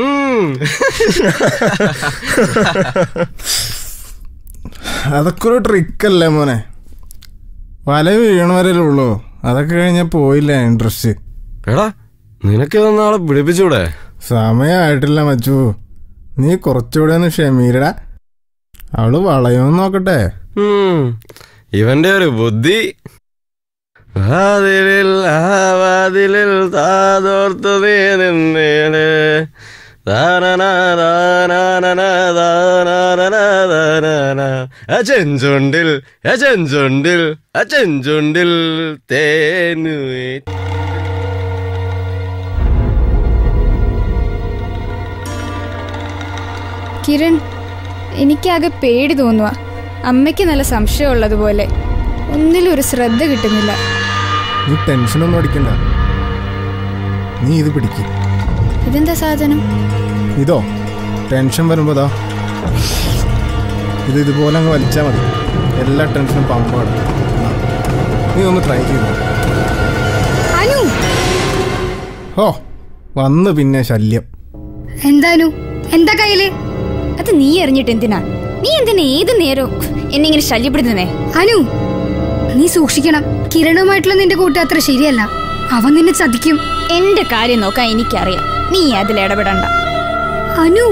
അതൊക്കെ ഒരു ട്രിക്കല്ലേ മോനെ വല വീണവരല്ലേ ഉള്ളൂ അതൊക്കെ കഴിഞ്ഞാൽ പോയില്ല ഇൻട്രസ്റ്റ് എടാ നിനക്ക് നാളെ പിടിപ്പിച്ചൂടെ സമയമായിട്ടില്ല മച്ചു നീ കുറച്ചുകൂടെ ഒന്ന് ക്ഷമീരടാ അവള് വളയോന്ന് നോക്കട്ടെ ഉം, ഇവന്റെ ഒരു ബുദ്ധി വാതിലിൽ ആ വാതിലിൽ താതോർത്തു നീ നിന്നേല് താനനാ താനാനനാ താനാനനാ താനാനാ. ആ ചെഞ്ചുണ്ടിൽ ആ ചെഞ്ചുണ്ടിൽ ആ ചെഞ്ചുണ്ടിൽ തേനുവേ കിരൺ എനിക്കാകെ പേടി തോന്നുക അമ്മയ്ക്ക് നല്ല സംശയമുള്ളതുപോലെ ഒന്നിലും ഒരു ശ്രദ്ധ കിട്ടുന്നില്ല നീ ടെൻഷനൊന്നും അടിക്കണ്ട നീ ഇത് പിടിക്ക് ഇതെന്താ സാധനം ഇതോ ടെൻഷൻ വരുമ്പോതാ ഇത് ഇതുപോലെ അങ്ങ് വലിച്ചാൽ മതി എല്ലാ ടെൻഷനും പമ്പാണ് ആ. നീ ഒന്ന് ട്രൈ ചെയ്തു അനു ഓ വന്ന് പിന്നെ ശല്യം എന്താനു എന്താ കയ്യില് അത് നീ എറിഞ്ഞിട്ട് എന്തിനാ നീ എന്തിനാ ഏത് നേരവും എന്നെ ഇങ്ങനെ ശല്യപ്പെടുത്തുന്നേ അനു നീ സൂക്ഷിക്കണം കിരണുമായിട്ടുള്ള നിന്റെ കൂട്ട് അത്ര ശരിയല്ല അവൻ നിന്നെ ചതിക്കും എന്റെ കാര്യം നോക്കാൻ എനിക്കറിയാം നീ അതിൽ ഇടപെടണ്ട അനു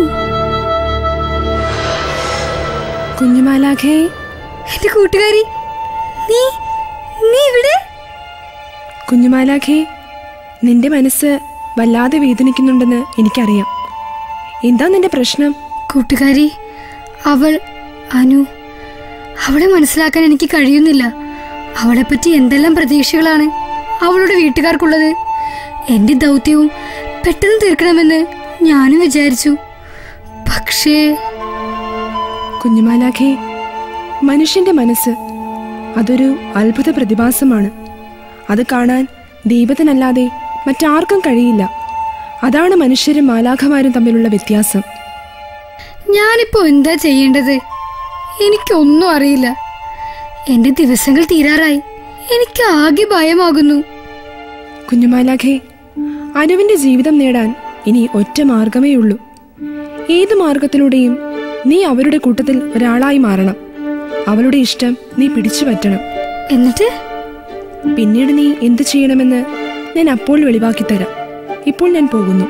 കുഞ്ഞുമാലാഖേ എന്റെ കൂട്ടുകാരി നീ നീ ഇവിടെ കുഞ്ഞുമാലാഖേ നിന്റെ മനസ്സ് വല്ലാതെ വേദനിക്കുന്നുണ്ടെന്ന് എനിക്കറിയാം എന്താ നിന്റെ പ്രശ്നം കൂട്ടുകാരി അവൾ അനു അവളെ മനസ്സിലാക്കാൻ എനിക്ക് കഴിയുന്നില്ല അവളെപ്പറ്റി എന്തെല്ലാം പ്രതീക്ഷകളാണ് അവളുടെ വീട്ടുകാർക്കുള്ളത് എന്റെ ദൗത്യവും പെട്ടെന്ന് തീർക്കണമെന്ന് ഞാനും വിചാരിച്ചു പക്ഷേ കുഞ്ഞുമാലാഖേ മനുഷ്യന്റെ മനസ്സ് അതൊരു അത്ഭുത പ്രതിഭാസമാണ് അത് കാണാൻ ദൈവത്തിനല്ലാതെ മറ്റാർക്കും കഴിയില്ല അതാണ് മനുഷ്യരും മാലാഖമാരും തമ്മിലുള്ള വ്യത്യാസം ഞാനിപ്പോ എന്താ ചെയ്യേണ്ടത് എനിക്കൊന്നും അറിയില്ല എന്റെ ദിവസങ്ങൾ തീരാറായി എനിക്ക് ആകെ ഭയമാകുന്നു കുഞ്ഞുമാലാഖേ അനുവിന്റെ ജീവിതം നേടാൻ ഇനി ഒറ്റ മാർഗമേ ഉള്ളൂ ഏത് മാർഗത്തിലൂടെയും നീ അവരുടെ കൂട്ടത്തിൽ ഒരാളായി മാറണം അവളുടെ ഇഷ്ടം നീ പിടിച്ചു പറ്റണം എന്നിട്ട് പിന്നീട് നീ എന്തു ചെയ്യണമെന്ന് ഞാൻ അപ്പോൾ വെളിവാക്കി തരാം ഇപ്പോൾ ഞാൻ പോകുന്നു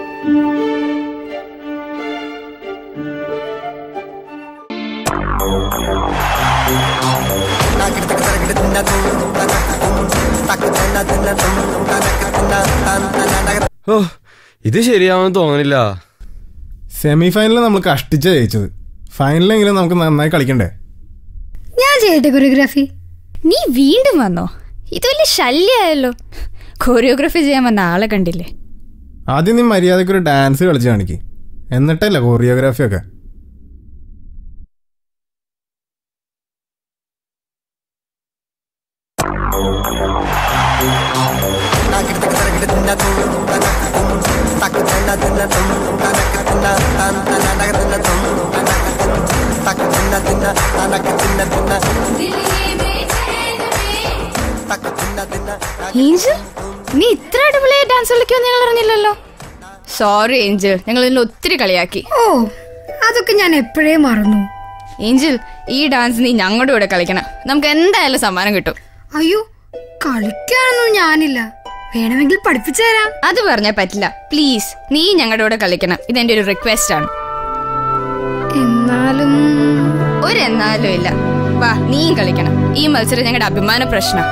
ഓ ഇത് ശരിയാവുമെന്ന് തോന്നുന്നില്ല സെമി ഫൈനലിൽ നമ്മൾ കഷ്ടിച്ച ജയിച്ചത് ഫൈനലെങ്കിലും നമുക്ക് നന്നായി കളിക്കണ്ടേ ഞാൻ ചെയ്യട്ടെ കൊറിയോഗ്രാഫി നീ വീണ്ടും വന്നോ ഇത് വലിയ ശല്യമായല്ലോ കൊറിയോഗ്രാഫി ചെയ്യാൻ വന്ന ആളെ കണ്ടില്ലേ ആദ്യം നീ മര്യാദയ്ക്ക് ഒരു ഡാൻസ് കളിച്ച് കാണിക്ക് എന്നിട്ടല്ല കൊറിയോഗ്രാഫി ഒക്കെ ഏഞ്ചൽ നീ ഇത്ര അടിപൊളിയായി ഡാൻസ് കളിക്കുമെന്ന് ഞങ്ങൾ അറിഞ്ഞില്ലല്ലോ സോറി ഏഞ്ചൽ ഞങ്ങൾ ഇതിൽ ഒത്തിരി കളിയാക്കി ഓ അതൊക്കെ ഞാൻ എപ്പോഴേ മറന്നു ഏഞ്ചൽ ഈ ഡാൻസ് നീ ഞങ്ങളുടെ കൂടെ കളിക്കണം നമുക്ക് എന്തായാലും സമ്മാനം കിട്ടും അയ്യോ കളിക്കാനൊന്നും ഞാനില്ല വേണമെങ്കിൽ പഠിപ്പിച്ചു തരാം അത് പറഞ്ഞാൽ പറ്റില്ല പ്ലീസ് നീ ഞങ്ങളുടെ കൂടെ കളിക്കണം ഇതെന്റെ ഒരു റിക്വസ്റ്റ് ആണ് എന്നാലും ഒരു എന്നാലും ഇല്ല വാ നീയും കളിക്കണം ഈ മത്സരം ഞങ്ങളുടെ അഭിമാന പ്രശ്നം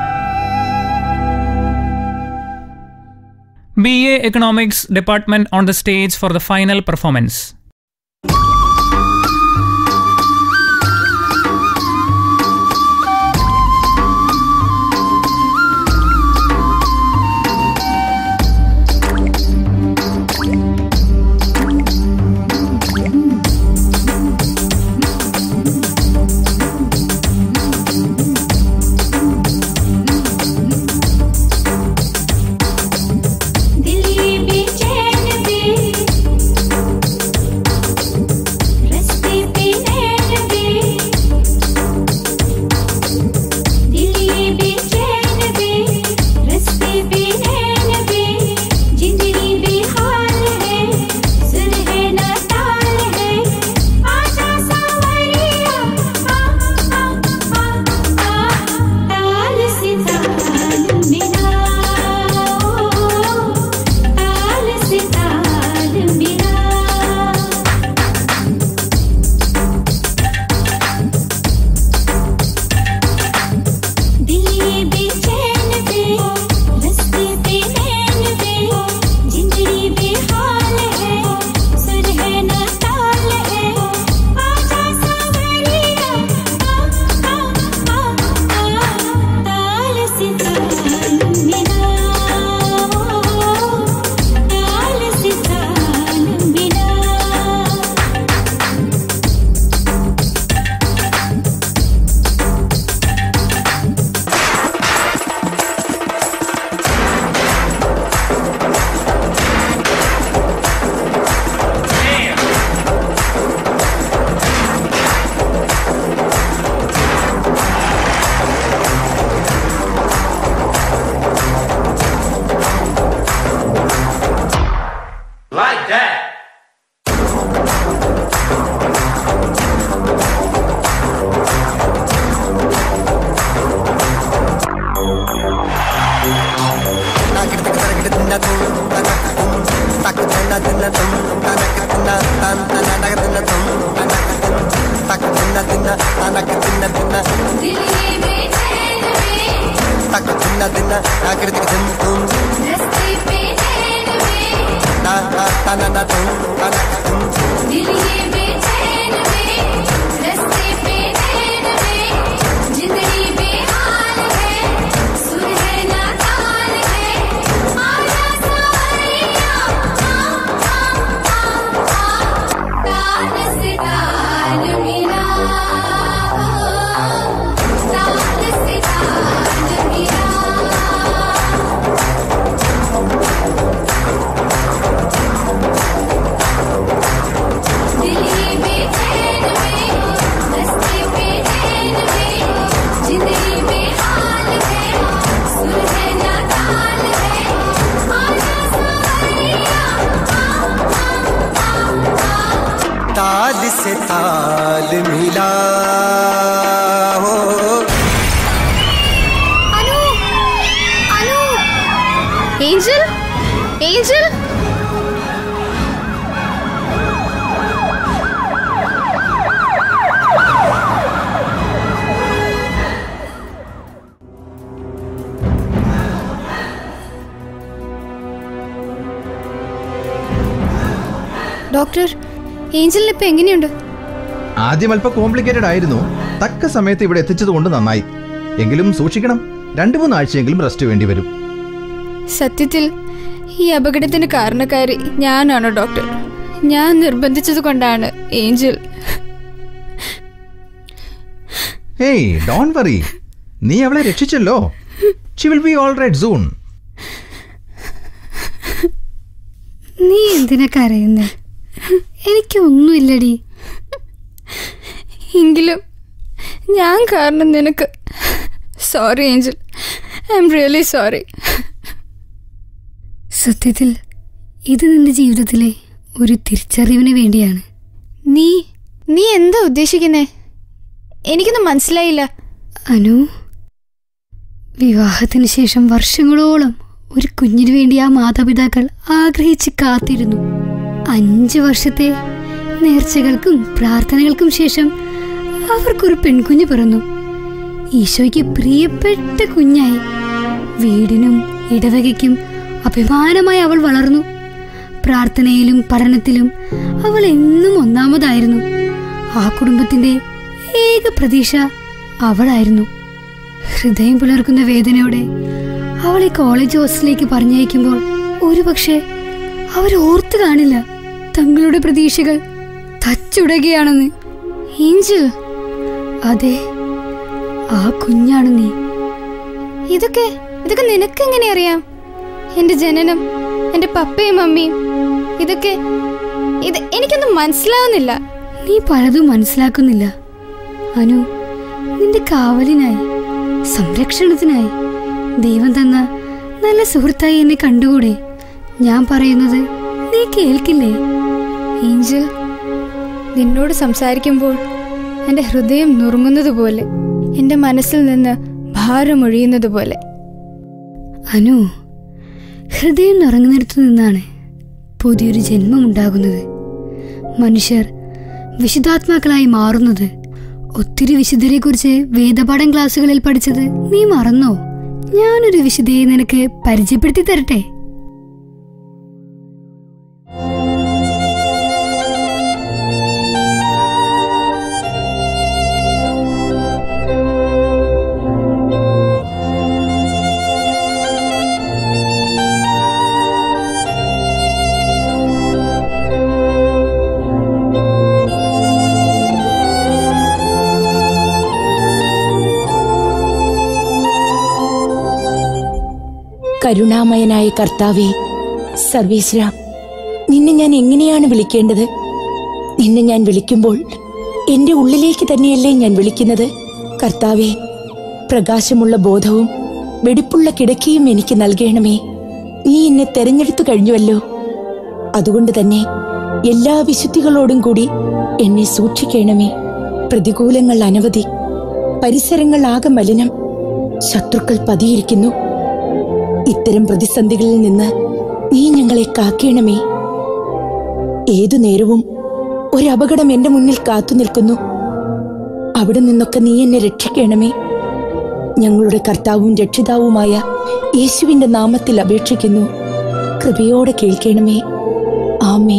BA Economics Department on the stage for the final performance. दिल ये बेचैन भी रस्ते पे नैन भी दिल ये बेचैन भी रस्ते पे नैन भी जिंदगी बेहाल है सुर है ना ताल है आशा सावरिया आ आ आ आ ताल से ताल मिला ताल से ताल मिला दिल ये बेचैन पे रस्ते पे नैन पे जिंदगी बेहाल है सुर है ना ताल है आजा सावरिया आ आ आ आ ताल से ताल मिला ताल से ताल मिला Like that. दिल ये बेचैन भी रस्ते पे नैन भी दिल ये बेचैन भी रस्ते पे नैन भी जिंदगी बेहाल है सुर है ना ताल है आजा सावरिया आ आ आ आ ताल से ताल मिला ताल से ताल मिला दिल ये बेचैन में रस्ते पे नैन में जिंदगी बेहाल है सुर है ना ताल है आजा सावरिया ताल से ताल मिला हो Anu Anu Angel Angel doctor ഏഞ്ചലിന് ഇപ്പൊ എങ്ങനെയുണ്ട് ആദ്യം അല്പം കോംപ്ലിക്കേറ്റഡ് ആയിരുന്നു തക്ക സമയത്ത് ഇവിടെ എത്തിച്ചത് കൊണ്ട് നന്നായി എങ്കിലും സൂക്ഷിക്കണം രണ്ടു മൂന്ന് ആഴ്ചയെങ്കിലും റെസ്റ്റ് വേണ്ടി വരും സത്യത്തിൽ ഈ അപകടത്തിന് കാരണക്കാരി ഞാനാണ് ഡോക്ടർ ഞാൻ നിർബന്ധിച്ചത് കൊണ്ടാണ് ഏഞ്ചൽ ഹേയ് ഡോൺ വറി നീ അവളെ രക്ഷിച്ചല്ലോ she will be all right soon നീ എന്തിനാ കരയുന്നേ എനിക്കൊന്നുമില്ലടി എങ്കിലും ഞാൻ കാരണം നിനക്ക് sorry Angel I'm really sorry സത്യത്തിൽ ഇത് നിന്റെ ജീവിതത്തിലെ ഒരു തിരിച്ചറിവിന് വേണ്ടിയാണ് നീ നീ എന്താ ഉദ്ദേശിക്കുന്നേ എനിക്കൊന്നും മനസ്സിലായില്ല അനു വിവാഹത്തിന് ശേഷം വർഷങ്ങളോളം ഒരു കുഞ്ഞിനു വേണ്ടി ആ മാതാപിതാക്കൾ ആഗ്രഹിച്ച് കാത്തിരുന്നു അഞ്ച് വർഷത്തെ നേർച്ചകൾക്കും പ്രാർത്ഥനകൾക്കും ശേഷം അവർക്കൊരു പെൺകുഞ്ഞ് പിറന്നു ഈശോയ്ക്ക് പ്രിയപ്പെട്ട കുഞ്ഞായി വീടിനും ഇടവകയ്ക്കും അഭിമാനമായി അവൾ വളർന്നു പ്രാർത്ഥനയിലും പഠനത്തിലും അവൾ എന്നും ഒന്നാമതായിരുന്നു ആ കുടുംബത്തിന്റെ ഏക പ്രതീക്ഷ അവളായിരുന്നു ഹൃദയം പുലർക്കുന്ന വേദനയോടെ അവളെ കോളേജ് ഹോസ്റ്റലിലേക്ക് പറഞ്ഞയക്കുമ്പോൾ ഒരുപക്ഷെ അവർ ഓർത്തു കാണില്ല തങ്ങളുടെ പ്രതീക്ഷകൾ തച്ചുടകയാണെന്ന് ഏഞ്ചൽ അതെ ആ കുഞ്ഞാണ് നീ ഇതൊക്കെ ഇതൊക്കെ നിനക്ക് എങ്ങനെ അറിയാം എന്റെ ജനനം എന്റെ പപ്പയും മമ്മിയും ഇതൊക്കെ ഇത് എനിക്കൊന്നും മനസ്സിലാവുന്നില്ല നീ പലതും മനസ്സിലാക്കുന്നില്ല അനു നിന്റെ കാവലിനായി സംരക്ഷണത്തിനായി ദൈവം തന്ന നല്ല സുഹൃത്തായി എന്നെ കണ്ടുകൂടെ ഞാൻ പറയുന്നത് നീ കേൾക്കില്ലേ ഏഞ്ചൽ നിന്നോട് സംസാരിക്കുമ്പോൾ എൻ്റെ ഹൃദയം നുറുങ്ങുന്നത് പോലെ എൻ്റെ മനസ്സിൽ നിന്ന് ഭാരമൊഴിയുന്നത് പോലെ അനു ഹൃദയം നിറങ്ങുന്നിടത്തു നിന്നാണ് പുതിയൊരു ജന്മം ഉണ്ടാകുന്നത് മനുഷ്യർ വിശുദ്ധാത്മാക്കളായി മാറുന്നത് ഒത്തിരി വിശുദ്ധരെ കുറിച്ച് വേദപാഠം ക്ലാസ്സുകളിൽ പഠിച്ചത് നീ മറന്നോ ഞാനൊരു വിശുദ്ധയെ നിനക്ക് പരിചയപ്പെടുത്തി തരട്ടെ കരുണാമയനായ കർത്താവെ സർവേശ്വര നിന്നെ ഞാൻ എങ്ങനെയാണ് വിളിക്കേണ്ടത് നിന്നെ ഞാൻ വിളിക്കുമ്പോൾ എന്റെ ഉള്ളിലേക്ക് തന്നെയല്ലേ ഞാൻ വിളിക്കുന്നത് കർത്താവെ പ്രകാശമുള്ള ബോധവും വെടിപ്പുള്ള കിടക്കയും എനിക്ക് നൽകണമേ നീ എന്നെ തെരഞ്ഞെടുത്തു കഴിഞ്ഞുവല്ലോ അതുകൊണ്ട് തന്നെ എല്ലാ വിശുദ്ധികളോടും കൂടി എന്നെ സൂക്ഷിക്കണമേ പ്രതികൂലങ്ങൾ അനവധി പരിസരങ്ങൾ ആകെ മലിനം ശത്രുക്കൾ പതിയിരിക്കുന്നു ഇത്തരം പ്രതിസന്ധികളിൽ നിന്ന് നീ ഞങ്ങളെ കാക്കേണമേ ഏതു നേരവും ഒരു അപകടം എന്റെ മുന്നിൽ കാത്തു നിൽക്കുന്നു അവിടെ നിന്നൊക്കെ നീ എന്നെ രക്ഷിക്കണമേ ഞങ്ങളുടെ കർത്താവും രക്ഷിതാവുമായ യേശുവിന്റെ നാമത്തിൽ അപേക്ഷിക്കുന്നു കൃപയോടെ കേൾക്കണമേ ആമേ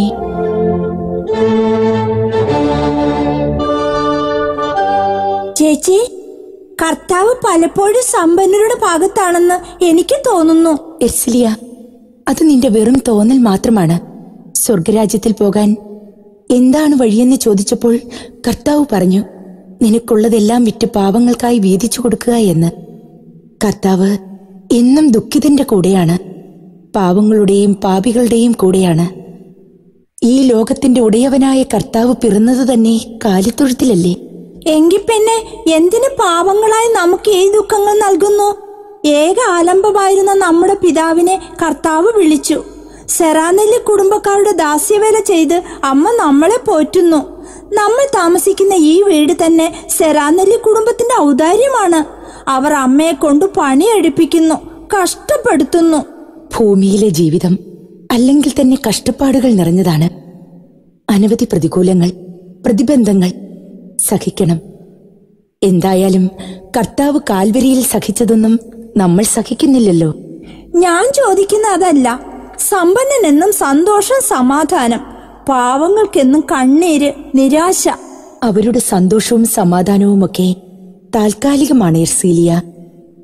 ചേച്ചി കർത്താവ് പലപ്പോഴും സമ്പന്നരുടെ ഭാഗത്താണെന്ന് എനിക്ക് തോന്നുന്നു എർസിലിയ അത് നിന്റെ വെറും തോന്നൽ മാത്രമാണ് സ്വർഗരാജ്യത്തിൽ പോകാൻ എന്താണ് വഴിയെന്ന് ചോദിച്ചപ്പോൾ കർത്താവ് പറഞ്ഞു നിനക്കുള്ളതെല്ലാം വിറ്റ് പാവങ്ങൾക്കായി വീതിച്ചു കൊടുക്കുക എന്ന് കർത്താവ് എന്നും ദുഃഖിതന്റെ കൂടെയാണ് പാവങ്ങളുടെയും പാപികളുടെയും കൂടെയാണ് ഈ ലോകത്തിന്റെ ഉടയവനായ കർത്താവ് പിറന്നത് തന്നെ കാലിത്തൊഴുത്തിലല്ലേ എങ്കിൽ പിന്നെ എന്തിന് പാവങ്ങളായി നമുക്ക് ഈ ദുഃഖങ്ങൾ നൽകുന്നു ഏക ആലംബമായിരുന്ന നമ്മുടെ പിതാവിനെ കർത്താവ് വിളിച്ചു സെറാനെല്ലി കുടുംബക്കാരുടെ ദാസ്യവേല ചെയ്ത് അമ്മ നമ്മളെ പോറ്റുന്നു നമ്മൾ താമസിക്കുന്ന ഈ വീട് തന്നെ സെറാനെല്ലി കുടുംബത്തിന്റെ ഔദാര്യമാണ് അവർ അമ്മയെ കൊണ്ട് പണിയെടുപ്പിക്കുന്നു കഷ്ടപ്പെടുത്തുന്നു ഭൂമിയിലെ ജീവിതം അല്ലെങ്കിൽ തന്നെ കഷ്ടപ്പാടുകൾ നിറഞ്ഞതാണ് അനവധി പ്രതികൂലങ്ങൾ പ്രതിബന്ധങ്ങൾ സഹിക്കണം എന്തായാലും കർത്താവ് കാൽവരിയിൽ സഹിച്ചതൊന്നും നമ്മൾ സഹിക്കുന്നില്ലല്ലോ ഞാൻ ചോദിക്കുന്ന അതല്ല സമ്പന്നനെന്നും സന്തോഷം സമാധാനം പാവങ്ങൾക്കെന്നും കണ്ണീര് നിരാശ അവരുടെ സന്തോഷവും സമാധാനവും ഒക്കെ താൽക്കാലികമാണ് എർസീലിയ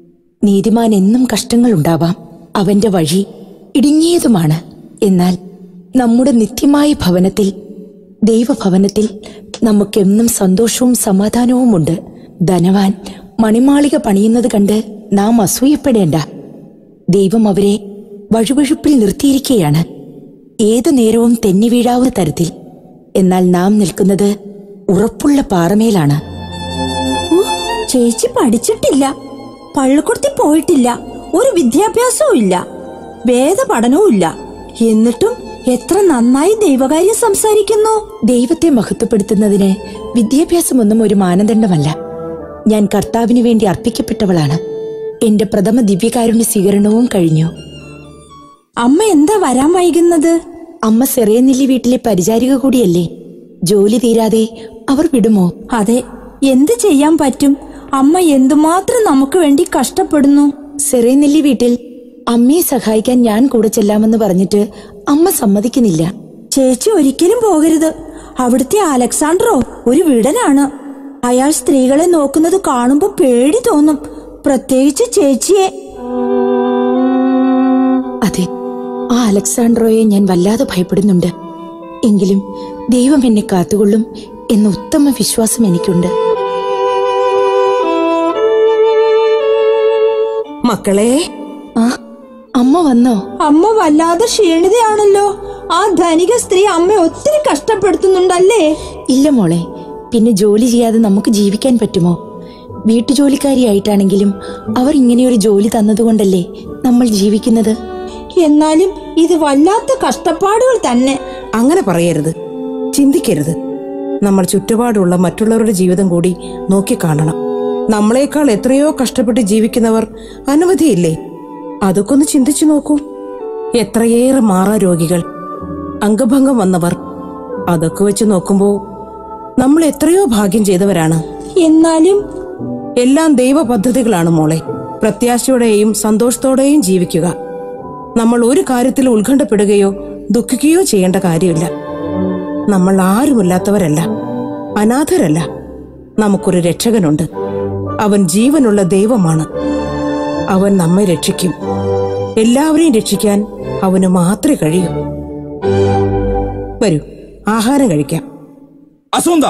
നീതിമാൻ എന്നും കഷ്ടങ്ങളുണ്ടാവാം അവന്റെ വഴി ഇടുങ്ങിയതുമാണ് എന്നാൽ നമ്മുടെ നിത്യമായ ഭവനത്തിൽ ദൈവഭവനത്തിൽ നമുക്കെന്നും സന്തോഷവും സമാധാനവുമുണ്ട് ധനവാൻ മണിമാളിക പണിയുന്നത് കണ്ട് നാം അസൂയപ്പെടേണ്ട ദൈവം അവരെ വഴുവഴുപ്പിൽ നിർത്തിയിരിക്കുകയാണ് ഏതു നേരവും തെന്നി വീഴാവുന്ന തരത്തിൽ എന്നാൽ നാം നിൽക്കുന്നത് ഉറപ്പുള്ള പാറമേലാണ് ഓ, ചേച്ചി പഠിച്ചിട്ടില്ല പള്ളിക്കുടത്തിൽ പോയിട്ടില്ല ഒരു വിദ്യാഭ്യാസവും ഇല്ല വേദപഠനവും ഇല്ല എന്നിട്ടും എത്ര നന്നായി ദൈവകാര്യം സംസാരിക്കുന്നു ദൈവത്തെ മഹത്വപ്പെടുത്തുന്നതിന് വിദ്യാഭ്യാസമൊന്നും ഒരു മാനദണ്ഡമല്ല ഞാൻ കർത്താവിന് വേണ്ടി അർപ്പിക്കപ്പെട്ടവളാണ് എന്റെ പ്രഥമ ദിവ്യകാരുണ്യ സ്വീകരണവും കഴിഞ്ഞു അമ്മ എന്താ വരാൻ വൈകുന്നത് അമ്മ സെറിയനെല്ലി വീട്ടിലെ പരിചാരിക കൂടിയല്ലേ ജോലി തീരാതെ അവർ വിടുമോ അതെ എന്ത് ചെയ്യാൻ പറ്റും അമ്മ എന്തുമാത്രം നമുക്ക് വേണ്ടി കഷ്ടപ്പെടുന്നു സെറിയനെല്ലി വീട്ടിൽ അമ്മയെ സഹായിക്കാൻ ഞാൻ കൂടെ ചെല്ലാമെന്ന് പറഞ്ഞിട്ട് അമ്മ സമ്മതിക്കുന്നില്ല ചേച്ചി ഒരിക്കലും പോകരുത് അവിടുത്തെ അലക്സാണ്ടറോ ഒരു വിടനാണ് അയാൾ സ്ത്രീകളെ നോക്കുന്നത് കാണുമ്പോ പേടി തോന്നും പ്രത്യേകിച്ച് ചേച്ചിയെ അതെ ആ അലക്സാണ്ട്രോയെ ഞാൻ വല്ലാതെ ഭയപ്പെടുന്നുണ്ട് എങ്കിലും ദൈവം എന്നെ കാത്തുകൊള്ളും എന്ന ഉത്തമ വിശ്വാസം എനിക്കുണ്ട് മക്കളെ ആ അമ്മ വന്നോ അമ്മ വല്ലാതെ ക്ഷീണിതയാണല്ലോ ആ ധനിക സ്ത്രീ അമ്മ ഒത്തിരി കഷ്ടപ്പെടുത്തുന്നുണ്ടല്ലേ ഇല്ല മോളെ പിന്നെ ജോലി ചെയ്യാതെ നമുക്ക് ജീവിക്കാൻ പറ്റുമോ വീട്ടുജോലിക്കാരിയായിട്ടാണെങ്കിലും അവർ ഇങ്ങനെയൊരു ജോലി തന്നതുകൊണ്ടല്ലേ നമ്മൾ ജീവിക്കുന്നത് എന്നാലും ഇത് വല്ലാത്ത കഷ്ടപ്പാടുകൾ തന്നെ അങ്ങനെ പറയരുത് ചിന്തിക്കരുത് നമ്മൾ ചുറ്റുപാടുള്ള മറ്റുള്ളവരുടെ ജീവിതം കൂടി നോക്കിക്കാണണം നമ്മളെക്കാൾ എത്രയോ കഷ്ടപ്പെട്ട് ജീവിക്കുന്നവർ അനവധിയില്ലേ അതൊക്കെ ഒന്ന് ചിന്തിച്ചു നോക്കൂ എത്രയേറെ മാറാ രോഗികൾ അംഗഭംഗം വന്നവർ അതൊക്കെ വെച്ച് നോക്കുമ്പോ നമ്മൾ എത്രയോ ഭാഗ്യം ചെയ്തവരാണ് എന്നാലും എല്ലാം ദൈവ പദ്ധതികളാണ് മോളെ പ്രത്യാശയോടെയും സന്തോഷത്തോടെയും ജീവിക്കുക നമ്മൾ ഒരു കാര്യത്തിൽ ഉത്കണ്ഠപ്പെടുകയോ ദുഃഖിക്കുകയോ ചെയ്യേണ്ട കാര്യമില്ല നമ്മൾ ആരുമില്ലാത്തവരല്ല അനാഥരല്ല നമുക്കൊരു രക്ഷകനുണ്ട് അവൻ ജീവനുള്ള ദൈവമാണ് അവൻ നമ്മെ രക്ഷിക്കും എല്ലാവരെയും രക്ഷിക്കാൻ അവന് മാത്രമേ കഴിയൂ വരൂ ആഹാരം കഴിക്കാം അസുന്ദ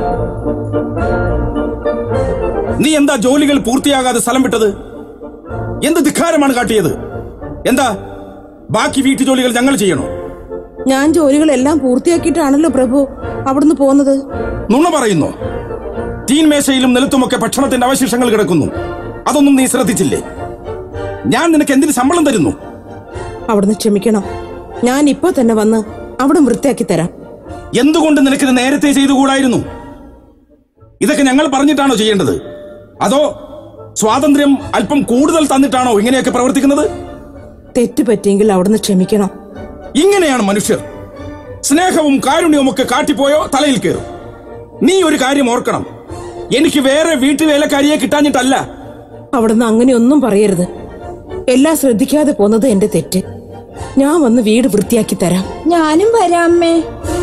നീ എന്താ ജോലികൾ പൂർത്തിയാകാതെ സ്ഥലം വിട്ടത് എന്ത് ധിക്കാരമാണ് കാട്ടിയത് എന്താ ബാക്കി വീട്ടു ജോലികൾ ഞങ്ങൾ ചെയ്യണോ ഞാൻ ജോലികളെല്ലാം പൂർത്തിയാക്കിയിട്ടാണല്ലോ പ്രഭു അവിടുന്ന് പോകുന്നത് നുണ പറയുന്നു തീൻ മേശയിലും നിലത്തുമൊക്കെ ഭക്ഷണത്തിന്റെ അവശേഷങ്ങൾ കിടക്കുന്നു അതൊന്നും നീ ശ്രദ്ധിച്ചില്ലേ ഞാൻ നിനക്ക് എന്തിന് ശമ്പളം തരുന്നു അവിടുന്ന് ക്ഷമിക്കണം ഞാൻ ഇപ്പൊ തന്നെ വന്ന് അവിടെ വൃത്തിയാക്കി തരാം എന്തുകൊണ്ട് നിനക്കിത് നേരത്തെ ചെയ്തുകൂടായിരുന്നു ഇതൊക്കെ ഞങ്ങൾ പറഞ്ഞിട്ടാണോ ചെയ്യേണ്ടത് അതോ സ്വാതന്ത്ര്യം അല്പം കൂടുതൽ തന്നിട്ടാണോ ഇങ്ങനെയൊക്കെ പ്രവർത്തിക്കുന്നത് തെറ്റ് പറ്റിയെങ്കിൽ അവിടുന്ന് ക്ഷമിക്കണം ഇങ്ങനെയാണ് മനുഷ്യർ സ്നേഹവും കാരുണ്യവും ഒക്കെ കാട്ടിപ്പോയോ തലയിൽ കയറും നീ ഒരു കാര്യം ഓർക്കണം എനിക്ക് വേറെ വീട്ടുവേലക്കാരിയെ കിട്ടാഞ്ഞിട്ടല്ല അവിടുന്ന് അങ്ങനെയൊന്നും പറയരുത് എല്ലാം ശ്രദ്ധിക്കാതെ പോന്നത് എന്റെ തെറ്റ് ഞാൻ വന്ന് വീട് വൃത്തിയാക്കി തരാം ഞാനും വരാമേ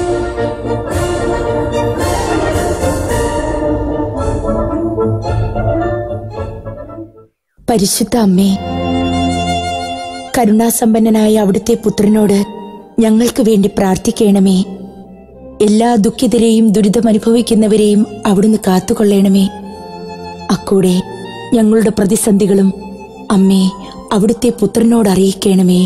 പരിശുദ്ധ അമ്മേ കരുണാസമ്പന്നനായ അവിടുത്തെ പുത്രനോട് ഞങ്ങൾക്ക് വേണ്ടി പ്രാർത്ഥിക്കണമേ എല്ലാ ദുഃഖിതരെയും ദുരിതമനുഭവിക്കുന്നവരെയും അവിടുന്ന് കാത്തുകൊള്ളണമേ അക്കൂടെ ഞങ്ങളുടെ പ്രതിസന്ധികളും അമ്മേ അവിടുത്തെ പുത്രനോട് അറിയിക്കണമേ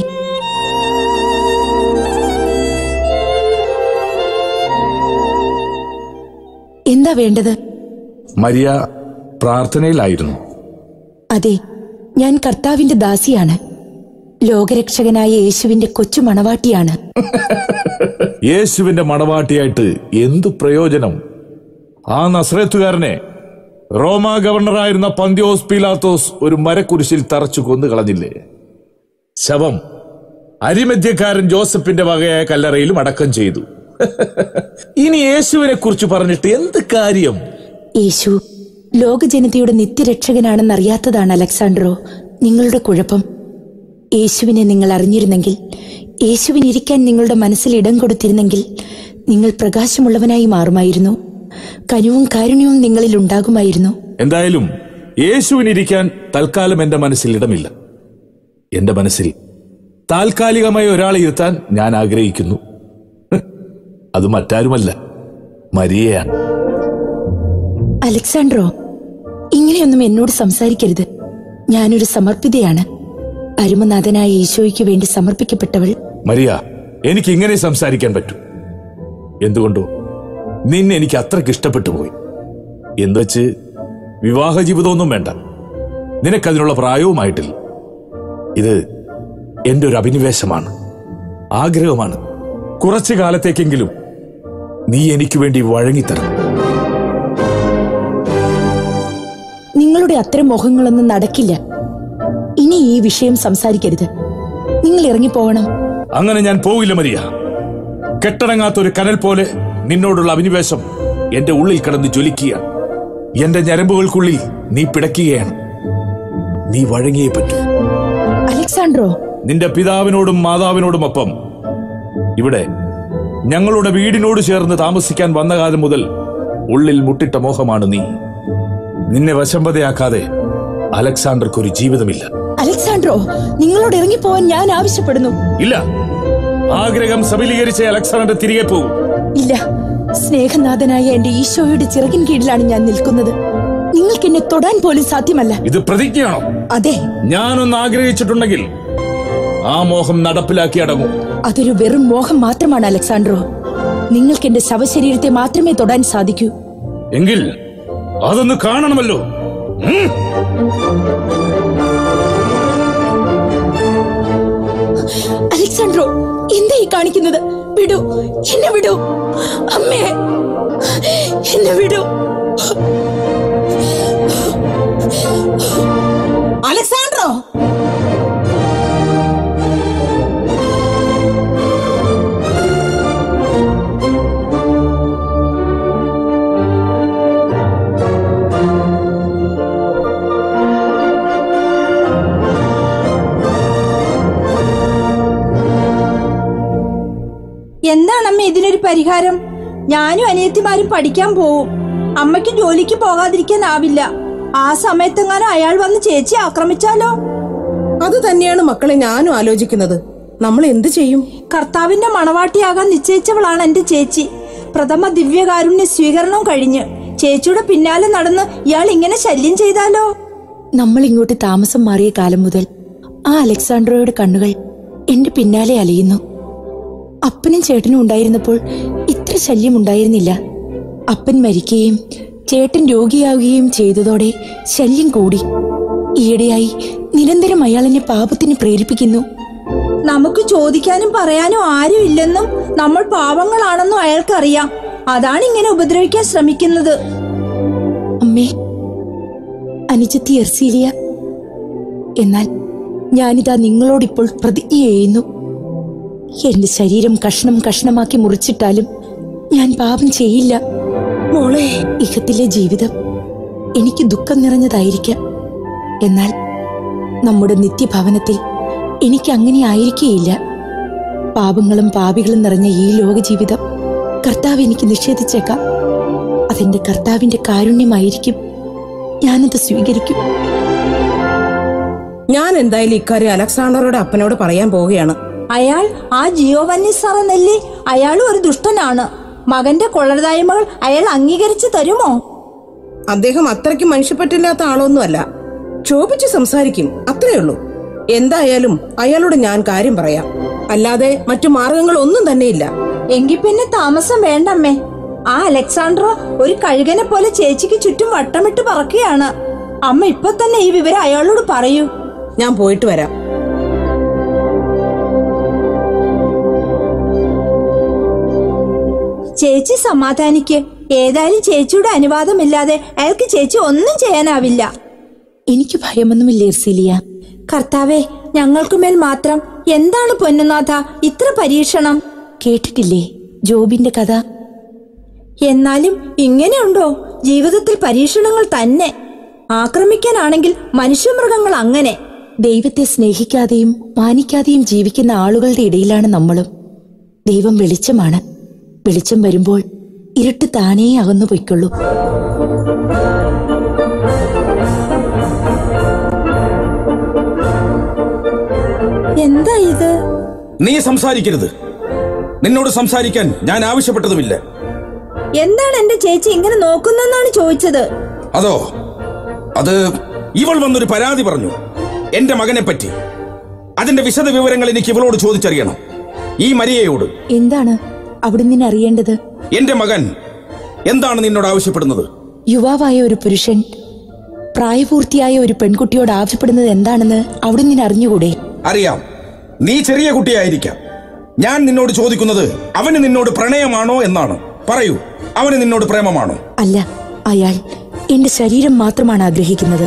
എന്താ വേണ്ടത് മരിയ പ്രാർത്ഥനയിലായിരുന്നു അതെ ഞാൻ കർത്താവിന്റെ ദാസിയാണ് ലോകരക്ഷകനായ യേശുവിന്റെ കൊച്ചു മണവാട്ടിയാണ് യേശുവിന്റെ മണവാട്ടിയായിട്ട് എന്തു പ്രയോജനം ആ നസ്രേത്തുകാരനെ റോമ ഗവർണറായിരുന്ന പന്ത്യോസ് പീലാത്തോസ് ഒരു മരക്കുരിശിൽ തറച്ചു കൊന്നു കളഞ്ഞില്ലേ ശവം അരിമധ്യക്കാരൻ ജോസഫിന്റെ വകയായ കല്ലറയിലും അടക്കം ചെയ്തു ഇനി യേശുവിനെ കുറിച്ച് പറഞ്ഞിട്ട് എന്ത് കാര്യം യേശു ലോകജനതയുടെ നിത്യരക്ഷകനാണെന്നറിയാത്തതാണ് അലക്സാണ്ട്രോ നിങ്ങളുടെ കുഴപ്പം യേശുവിനെ നിങ്ങൾ അറിഞ്ഞിരുന്നെങ്കിൽ യേശുവിനിരിക്കാൻ നിങ്ങളുടെ മനസ്സിൽ ഇടം കൊടുത്തിരുന്നെങ്കിൽ നിങ്ങൾ പ്രകാശമുള്ളവനായി മാറുമായിരുന്നു കനുവും കാരുണ്യവും നിങ്ങളിൽ ഉണ്ടാകുമായിരുന്നു എന്തായാലും യേശുവിനിരിക്കാൻ തൽക്കാലം എന്റെ മനസ്സിൽ ഇടമില്ല എന്റെ മനസ്സിൽ താൽക്കാലികമായി ഒരാളെ ഇരുത്താൻ ഞാൻ ആഗ്രഹിക്കുന്നു ഹ്, അത് മറ്റാരുമല്ല മരിയയാണ് അലക്സാണ്ട്രോ ഇങ്ങനെയൊന്നും എന്നോട് സംസാരിക്കരുത് ഞാനൊരു സമർപ്പിതയാണ് അരുമനാഥനായ ഈശോയ്ക്ക് വേണ്ടി സമർപ്പിക്കപ്പെട്ടവൾ മരിയ എനിക്ക് ഇങ്ങനെ സംസാരിക്കാൻ പറ്റൂ എന്തുകൊണ്ടോ നിന്നെ എനിക്ക് അത്രയ്ക്ക് ഇഷ്ടപ്പെട്ടു പോയി എന്നുവെച്ച് വിവാഹ ജീവിതമൊന്നും വേണ്ട നിനക്കതിനുള്ള പ്രായവുമായിട്ടില്ല ഇത് എന്റെ ഒരു അഭിനിവേശമാണ് ആഗ്രഹമാണ് കുറച്ചു കാലത്തേക്കെങ്കിലും നീ എനിക്ക് വേണ്ടി വഴങ്ങിത്തരണം നിങ്ങളുടെ അത്തരം മോഹങ്ങളൊന്നും നടക്കില്ല ഇനി ഈ വിഷയം സംസാരിക്കരുത് നിങ്ങൾ ഇറങ്ങിപ്പോകണം അങ്ങനെ ഞാൻ പോകില്ല മരിയ കെട്ടടങ്ങാത്ത ഒരു കനൽ പോലെ നിന്നോടുള്ള അഭിനിവേശം എന്റെ ഉള്ളിൽ കിടന്ന് ജ്വലിക്കുകയാണ് എന്റെ ഞരമ്പുകൾക്കുള്ളിൽ നീ പിടയ്ക്കുകയാണ് നീ വഴങ്ങിയേ പറ്റൂ അലക്സാണ്ട്രോ നിന്റെ പിതാവിനോടും മാതാവിനോടുമൊപ്പം ഇവിടെ ഞങ്ങളുടെ വീടിനോട് ചേർന്ന് താമസിക്കാൻ വന്ന കാലം മുതൽ ഉള്ളിൽ മുട്ടിട്ട മോഹമാണ് നീ നിന്നെ വശംവതയാക്കാതെ അലക്സാണ്ടർക്ക് ഒരു ജീവിതമില്ല അലക്സാണ്ട്രോ നിങ്ങളോട് ഇറങ്ങിപ്പോവാൻ ഞാൻ ആവശ്യപ്പെടുന്നു ഇല്ല ആഗ്രഹം സബലീകരിച്ച അലക്സാണ്ടർ തിരികെ പോകും ഇല്ല സ്നേഹനാഥനായ എന്റെ ഈശോയുടെ ചിറകിൻ കീഴിലാണ് ഞാൻ നിൽക്കുന്നത് നിങ്ങൾക്ക് എന്നെ തൊടാൻ പോലും സാധ്യമല്ല ഇത് പ്രതിജ്ഞയാണോ അതെ ഞാനൊന്ന് ആഗ്രഹിച്ചിട്ടുണ്ടെങ്കിൽ ആ മോഹം നടപ്പിലാക്കി അടങ്ങും അതൊരു വെറും മോഹം മാത്രമാണ് അലക്സാണ്ട്രോ നിങ്ങൾക്ക് എന്റെ ശവശരീരത്തെ മാത്രമേ തൊടാൻ സാധിക്കൂ എങ്കിൽ അതൊന്ന് കാണണമല്ലോ ഉം. അലക്സാണ്ട്രോ എന്താ ഈ കാണിക്കുന്നത് വിടൂ എന്നെ വിടൂ അമ്മേ എന്നെ വിടൂ അലക്സാണ്ട്രോ എന്താണ് അമ്മ ഇതിനൊരു പരിഹാരം ഞാനും അനിയത്തിമാരും പഠിക്കാൻ പോവും അമ്മയ്ക്ക് ജോലിക്ക് പോകാതിരിക്കാനാവില്ല ആ സമയത്തെങ്ങാനും അയാൾ വന്ന് ചേച്ചി ആക്രമിച്ചാലോ അത് തന്നെയാണ് മക്കളെ ഞാനും ആലോചിക്കുന്നത് നമ്മൾ എന്ത് ചെയ്യും കർത്താവിന്റെ മണവാട്ടിയാകാൻ നിശ്ചയിച്ചവളാണ് എന്റെ ചേച്ചി പ്രഥമ ദിവ്യകാരുണ്യ സ്വീകരണം കഴിഞ്ഞ് ചേച്ചിയുടെ പിന്നാലെ നടന്ന് ഇയാൾ ഇങ്ങനെ ശല്യം ചെയ്താലോ നമ്മൾ ഇങ്ങോട്ട് താമസം മാറിയ കാലം മുതൽ ആ അലക്സാണ്ട്രോയുടെ കണ്ണുകൾ എന്റെ പിന്നാലെ അലയുന്നു അപ്പനും ചേട്ടനും ഉണ്ടായിരുന്നപ്പോൾ ഇത്ര ശല്യം ഉണ്ടായിരുന്നില്ല അപ്പൻ മരിക്കുകയും ചേട്ടൻ രോഗിയാവുകയും ചെയ്തതോടെ ശല്യം കൂടി ഈയിടെയായി നിരന്തരം അയാൾ എന്നെ പാപത്തിന് പ്രേരിപ്പിക്കുന്നു നമുക്ക് ചോദിക്കാനും പറയാനും ആരും ഇല്ലെന്നും നമ്മൾ പാവങ്ങളാണെന്നും അയാൾക്കറിയാം അതാണ് ഇങ്ങനെ ഉപദ്രവിക്കാൻ ശ്രമിക്കുന്നത് അമ്മേ അനുജത്തി എർസീലിയ എന്നാൽ ഞാനിതാ നിങ്ങളോടിപ്പോൾ പ്രതിജ്ഞ ചെയ്യുന്നു എന്റെ ശരീരം കഷ്ണം കഷ്ണമാക്കി മുറിച്ചിട്ടാലും ഞാൻ പാപം ചെയ്യില്ല മോളെ ഇഹത്തിലെ ജീവിതം എനിക്ക് ദുഃഖം നിറഞ്ഞതായിരിക്കാം എന്നാൽ നമ്മുടെ നിത്യഭവനത്തിൽ എനിക്ക് അങ്ങനെ ആയിരിക്കുകയില്ല പാപങ്ങളും പാപികളും നിറഞ്ഞ ഈ ലോക ജീവിതം കർത്താവ് എനിക്ക് നിഷേധിച്ചേക്കാം അതെന്റെ കർത്താവിന്റെ കാരുണ്യമായിരിക്കും ഞാനത് സ്വീകരിക്കും ഞാൻ എന്തായാലും ഇക്കാര്യം അലക്സാണ്ടറുടെ അപ്പനോട് പറയാൻ പോവുകയാണ് അയാൾ ആ ജിയോവന്നി സാറ നെല്ലി അയാളും ഒരു ദുഷ്ടനാണ് മകന്റെ കൊള്ളരുതായ്മകൾ അയാൾ അംഗീകരിച്ചു തരുമോ അദ്ദേഹം അത്രയ്ക്ക് മനുഷ്യപ്പറ്റില്ലാത്ത ആളൊന്നുമല്ല ക്ഷോഭിച്ച് സംസാരിക്കും അത്രേ ഉള്ളൂ എന്തായാലും അയാളോട് ഞാൻ കാര്യം പറയാം അല്ലാതെ മറ്റു മാർഗങ്ങൾ ഒന്നും തന്നെയില്ല എങ്കിൽ പിന്നെ താമസം വേണ്ടമ്മേ ആ അലക്സാണ്ട്രോ ഒരു കഴുകനെ പോലെ ചേച്ചിക്ക് ചുറ്റും വട്ടമിട്ട് പറക്കുകയാണ് അമ്മ ഇപ്പൊ തന്നെ ഈ വിവരം അയാളോട് പറയൂ ഞാൻ പോയിട്ട് വരാം ചേച്ചി സമാധാനിക്ക് ഏതായാലും ചേച്ചിയുടെ അനുവാദമില്ലാതെ അയാൾക്ക് ചേച്ചി ഒന്നും ചെയ്യാനാവില്ല എനിക്ക് ഭയമൊന്നുമില്ല എർസീലിയ കർത്താവെ ഞങ്ങൾക്കുമേൽ മാത്രം എന്താണ് പൊന്നുനാഥ ഇത്ര പരീക്ഷണം കേട്ടിട്ടില്ലേ ജോബിന്റെ കഥ എന്നാലും ഇങ്ങനെയുണ്ടോ ജീവിതത്തിൽ പരീക്ഷണങ്ങൾ തന്നെ ആക്രമിക്കാനാണെങ്കിൽ മനുഷ്യമൃഗങ്ങൾ അങ്ങനെ ദൈവത്തെ സ്നേഹിക്കാതെയും മാനിക്കാതെയും ജീവിക്കുന്ന ആളുകളുടെ ഇടയിലാണ് നമ്മളും ദൈവം വെളിച്ചമാണ് വെളിച്ചം വരുമ്പോൾ ഇരുട്ട് താനേ അകന്നു പൊയ്ക്കൊള്ളൂ എന്താ ഇത് നീ സംസാരിക്കരുത് നിന്നോട് സംസാരിക്കാൻ ഞാൻ ആവശ്യപ്പെട്ടതുമില്ല എന്താണ് എന്റെ ചേച്ചി ഇങ്ങനെ നോക്കുന്നെന്നാണ് ചോദിച്ചത് അതോ അത് ഇവൾ വന്നൊരു പരാതി പറഞ്ഞു എന്റെ മകനെ പറ്റി അതിന്റെ വിശദ വിവരങ്ങൾ എനിക്ക് ഇവളോട് ചോദിച്ചറിയണം ഈ മരിയയോട് എന്താണ് അവിടെ നിന്ന് അറിയേണ്ടത് എന്റെ മകൻ എന്താണ് നിന്നോട് ആവശ്യപ്പെടുന്നത് യുവാവായ ഒരു പുരുഷൻ പ്രായപൂർത്തിയായ ഒരു പെൺകുട്ടിയോട് ആവശ്യപ്പെടുന്നത് എന്താണെന്ന് അവിടെ നിന്ന് അറിഞ്ഞുകൂടെ അറിയാം നീ ചെറിയ കുട്ടിയായിരിക്കാം ഞാൻ നിന്നോട് ചോദിക്കുന്നത് അവന് നിന്നോട് പ്രണയമാണോ എന്നാണ് പറയൂ അവന് നിന്നോട് പ്രേമമാണോ അല്ല അയാൾ എന്റെ ശരീരം മാത്രമാണ് ആഗ്രഹിക്കുന്നത്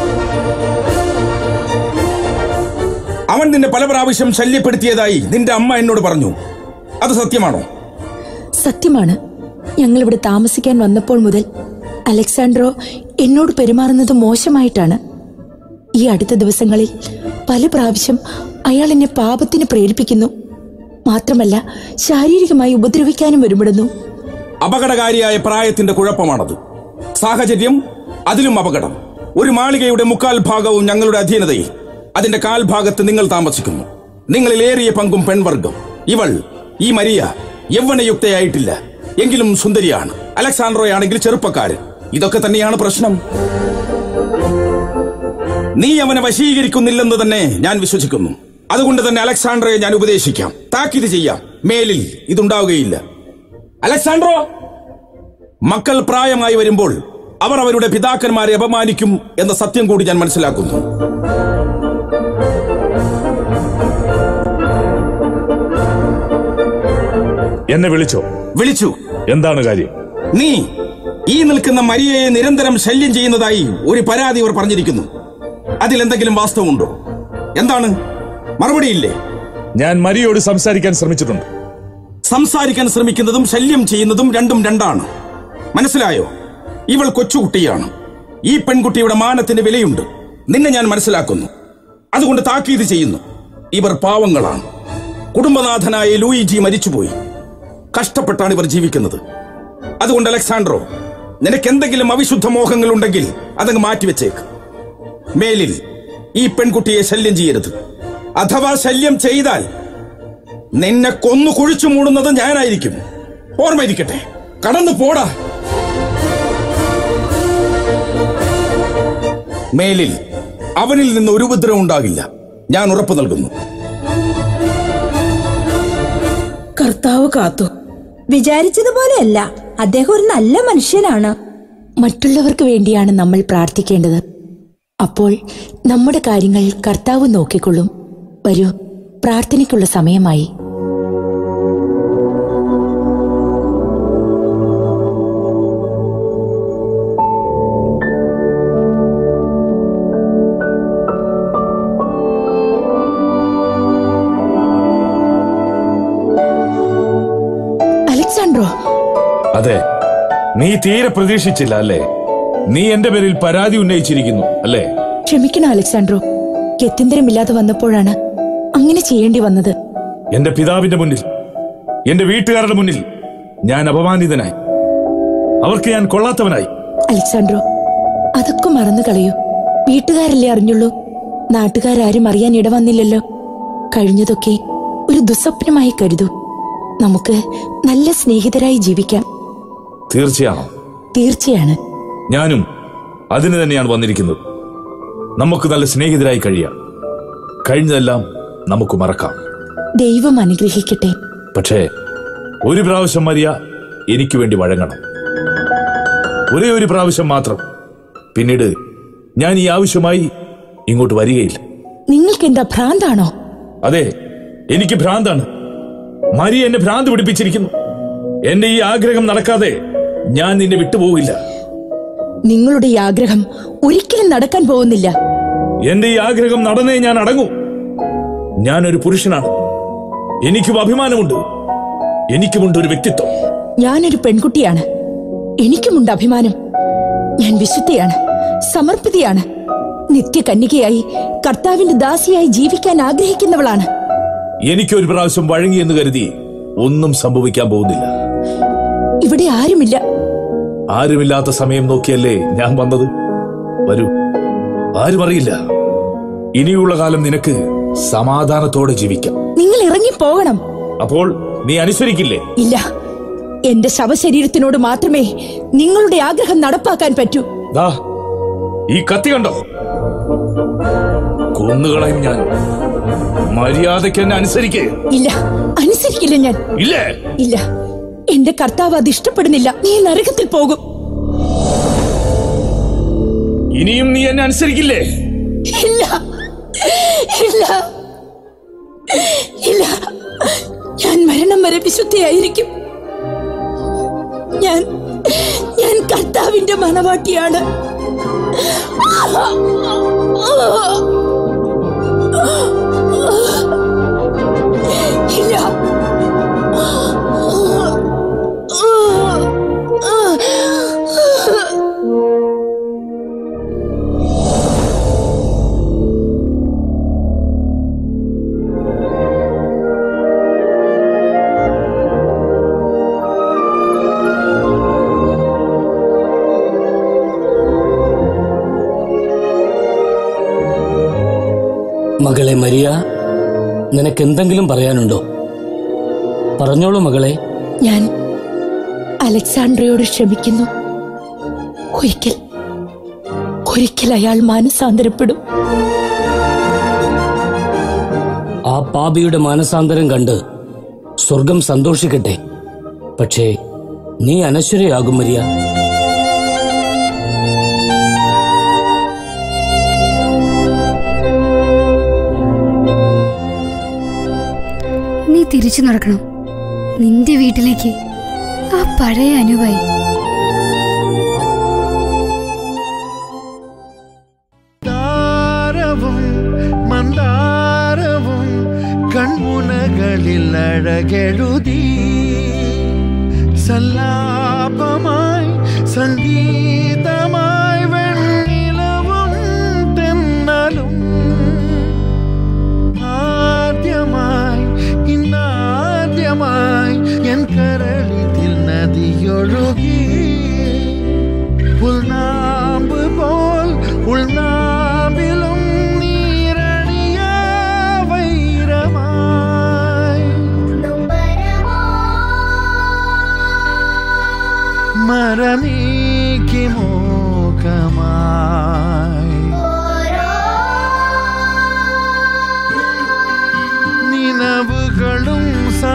അവൻ നിന്നെ പല പ്രാവശ്യം ശല്യപ്പെടുത്തിയതായി നിന്റെ അമ്മ എന്നോട് പറഞ്ഞു അത് സത്യമാണോ സത്യമാണ് ഞങ്ങൾ ഇവിടെ താമസിക്കാൻ വന്നപ്പോൾ മുതൽ അലക്സാൻഡ്രോ എന്നോട് പെരുമാറുന്നത് മോശമായിട്ടാണ് ഈ അടുത്ത ദിവസങ്ങളിൽ പല പ്രാവശ്യം അയാൾ എന്നെ പാപത്തിന് പ്രേരിപ്പിക്കുന്നു മാത്രമല്ല ശാരീരികമായി ഉപദ്രവിക്കാനും വരുമിടുന്നു അപകടകാരിയായ പ്രായത്തിന്റെ കുഴപ്പമാണത് സാഹചര്യം അതിലും അപകടം ഒരു മാളികയുടെ മുക്കാൽ ഭാഗവും ഞങ്ങളുടെ അധീനതയിൽ അതിന്റെ കാൽഭാഗത്ത് നിങ്ങൾ താമസിക്കുന്നു നിങ്ങളിൽ ഏറിയ പങ്കും പെൺവർഗം ഇവൾ ഈ മരിയ യൗവനയുക്തയായിട്ടില്ല എങ്കിലും സുന്ദരിയാണ് അലക്സാണ്ട്രോയാണെങ്കിൽ ചെറുപ്പക്കാരൻ ഇതൊക്കെ തന്നെയാണ് പ്രശ്നം നീ അവനെ വശീകരിക്കുന്നില്ലെന്ന് തന്നെ ഞാൻ വിശ്വസിക്കുന്നു അതുകൊണ്ട് തന്നെ അലക്സാണ്ട്രയെ ഞാൻ ഉപദേശിക്കാം താക്കീത് ചെയ്യാം മേലിൽ ഇതുണ്ടാവുകയില്ല അലക്സാണ്ട്രോ മക്കൾ പ്രായമായി വരുമ്പോൾ അവർ അവരുടെ പിതാക്കന്മാരെ അപമാനിക്കും എന്ന സത്യം കൂടി ഞാൻ മനസ്സിലാക്കുന്നു എന്നെ വിളിച്ചോ വിളിച്ചു എന്താണ് കാര്യം നീ ഈ നിൽക്കുന്ന മരിയയെ നിരന്തരം ശല്യം ചെയ്യുന്നതായി ഒരു പരാതി അവർ പറഞ്ഞിരിക്കുന്നു അതിൽ എന്തെങ്കിലും വാസ്തവമുണ്ടോ എന്താണ് മറുപടിയില്ലേ ഞാൻ മരിയോട് സംസാരിക്കാൻ ശ്രമിച്ചിട്ടുണ്ട് സംസാരിക്കാൻ ശ്രമിക്കുന്നതും ശല്യം ചെയ്യുന്നതും രണ്ടും രണ്ടാണ് മനസ്സിലായോ ഇവൾ കൊച്ചുകുട്ടിയാണ് ഈ പെൺകുട്ടിയുടെ മാനത്തിന് വിലയുണ്ട് നിന്നെ ഞാൻ മനസ്സിലാക്കുന്നു അതുകൊണ്ട് താക്കീത് ചെയ്യുന്നു ഇവർ പാവങ്ങളാണ് കുടുംബനാഥനായ ലൂയിജി മരിച്ചുപോയി കഷ്ടപ്പെട്ടാണ് ഇവർ ജീവിക്കുന്നത് അതുകൊണ്ട് അലക്സാണ്ട്രോ നിനക്ക് എന്തെങ്കിലും അവിശുദ്ധ മോഹങ്ങൾ ഉണ്ടെങ്കിൽ അതങ്ങ് മാറ്റിവെച്ചേക്ക് മേലിൽ ഈ പെൺകുട്ടിയെ ശല്യം ചെയ്യരുത് അഥവാ ശല്യം ചെയ്താൽ നിന്നെ കൊന്നു കുഴിച്ചു മൂടുന്നത് ഞാനായിരിക്കും ഓർമ്മയിരിക്കട്ടെ കടന്നു പോടാ മേലിൽ അവനിൽ നിന്ന് ഒരു ഉപദ്രവം ഉണ്ടാകില്ല ഞാൻ ഉറപ്പു നൽകുന്നു കർത്താവ് കാത്തു വിചാരിച്ചതുപോലെയല്ല അദ്ദേഹം ഒരു നല്ല മനുഷ്യനാണ് മറ്റുള്ളവർക്ക് വേണ്ടിയാണ് നമ്മൾ പ്രാർത്ഥിക്കേണ്ടത് അപ്പോൾ നമ്മുടെ കാര്യങ്ങൾ കർത്താവ് നോക്കിക്കൊള്ളും വരൂ പ്രാർത്ഥനയ്ക്കുള്ള സമയമായി അലക്സാണ്ട്രോ അതെ നീ തീരെ പ്രതീക്ഷിച്ചില്ല അല്ലേ നീ എന്റെ പേരിൽ പരാതി ഉന്നയിച്ചിരിക്കുന്നു അല്ലേ ക്ഷമിക്കണം അലക്സാണ്ട്രോ ഗത്യന്തരമില്ലാതെ വന്നപ്പോഴാണ് അങ്ങനെ ചെയ്യേണ്ടി വന്നത് എന്റെ പിതാവിന്റെ മുന്നിൽ എന്റെ വീട്ടുകാരുടെ മുന്നിൽ ഞാൻ അപമാനിതനായി അവർക്ക് ഞാൻ കൊള്ളാത്തവനായി അലക്സാണ്ട്രോ അതൊക്കെ മറന്നു കളയൂ വീട്ടുകാരല്ലേ അറിഞ്ഞുള്ളൂ നാട്ടുകാരും അറിയാൻ ഇടവന്നില്ലല്ലോ കഴിഞ്ഞതൊക്കെ ഒരു ദുസ്വപ്നമായി കരുതൂ നമുക്ക് നല്ല സ്നേഹിതരായി ജീവിക്കാം തീർച്ചയാണോ തീർച്ചയാണ് ഞാനും അതിന് തന്നെയാണ് വന്നിരിക്കുന്നത് നമുക്ക് നല്ല സ്നേഹിതരായി കഴിയാം കഴിഞ്ഞതെല്ലാം നമുക്ക് മറക്കാം ദൈവം അനുഗ്രഹിക്കട്ടെ പക്ഷേ ഒരു പ്രാവശ്യം മരിയ എനിക്ക് വേണ്ടി വഴങ്ങണം ഒരേ ഒരു പ്രാവശ്യം മാത്രം പിന്നീട് ഞാൻ ഈ ആവശ്യമായി ഇങ്ങോട്ട് വരികയില്ല നിങ്ങൾക്ക് എന്താ ഭ്രാന്താണോ അതെ എനിക്ക് ഭ്രാന്താണ് മരിയ എന്നെ ഭ്രാന്ത് പിടിപ്പിച്ചിരിക്കുന്നു എന്റെ ഈ ആഗ്രഹം നടക്കാതെ ഞാൻ നിന്നെ വിട്ടുപോകില്ല നിങ്ങളുടെ ഈ ആഗ്രഹം ഒരിക്കലും നടക്കാൻ പോകുന്നില്ല എന്റെ ഈ ആഗ്രഹം നടന്നേ ഞാൻ അടങ്ങൂ ഞാനൊരു പുരുഷനാണ് എനിക്കും അഭിമാനമുണ്ട് എനിക്കുമുണ്ട് ഒരു വ്യക്തിത്വം ഞാനൊരു പെൺകുട്ടിയാണ് എനിക്കുമുണ്ട് അഭിമാനം ഞാൻ വിശുദ്ധയാണ് സമർപ്പിതയാണ് നിത്യകന്യകയായി കർത്താവിന്റെ ദാസിയായി ജീവിക്കാൻ ആഗ്രഹിക്കുന്നവളാണ് എനിക്കൊരു പ്രാവശ്യം വഴങ്ങിയെന്ന് കരുതി ഒന്നും സംഭവിക്കാൻ പോകുന്നില്ല ഇവിടെ ആരുമില്ല ആരുമില്ലാത്ത സമയം നോക്കിയല്ലേ ഞാൻ വന്നത് വരൂ ആരും അറിയില്ല ഇനിയുള്ള കാലം നിനക്ക് സമാധാനത്തോടെ ജീവിക്കാം നിങ്ങൾ ഇറങ്ങി പോകണം അപ്പോൾ നീ അനുസരിക്കില്ലേ ഇല്ല എന്റെ ശവശരീരത്തിനോട് മാത്രമേ നിങ്ങളുടെ ആഗ്രഹം നടപ്പാക്കാൻ പറ്റൂ ദാ ഈ കത്തി കണ്ടോ കൊന്നുകളയും ഞാൻ മര്യാദയ്ക്ക് എന്നെ അനുസരിക്കേ ഇല്ല അനുസരിക്കില്ല ഞാൻ ഇല്ലേ ഇല്ല എന്റെ കർത്താവ് അത് ഇഷ്ടപ്പെടുന്നില്ല നീ നരകത്തിൽ പോകും ഇനിയും നീ എന്നെ അനുസരിക്കില്ലേ ഇല്ല ഇല്ല ഇല്ല ഞാൻ മരണം വരെ വിശുദ്ധയായിരിക്കും ഞാൻ ഞാൻ കർത്താവിന്റെ മണവാട്ടിയാണ് ഇല്ല മകളെ മരിയ നിനക്ക് എന്തെങ്കിലും പറയാനുണ്ടോ പറഞ്ഞോളൂ മകളെ ഞാൻ അലക്സാണ്ട്രയോട് ക്ഷമിക്കുന്നു ഒരിക്കൽ ഒരിക്കൽ അയാൾ മാനസാന്തരപ്പെടും ആ പാപിയുടെ മാനസാന്തരം കണ്ട് സ്വർഗം സന്തോഷിക്കട്ടെ പക്ഷേ നീ അനശ്വരയാകും മരിയ നീ തിരിച്ചു നടക്കണം നിന്റെ വീട്ടിലേക്ക് ആ പഴയ അനുവായി താരവും മന്ദാരവും കൺമുനകളിൽ അഴകെഴുതി സല്ലാപമായി സംഗീതമായി വെണ്ണിലവും തെന്നലും ആദ്യമായി ഇന്നാദ്യമായി എൻ കരളിതിൽ നദിയൊഴുകി ഉൾനാമ്പ് പോൽ ഉൾനാമ്പിലും നീരണിയ വൈരമായി മരനീക്കി മോകമായി നിലവുകളും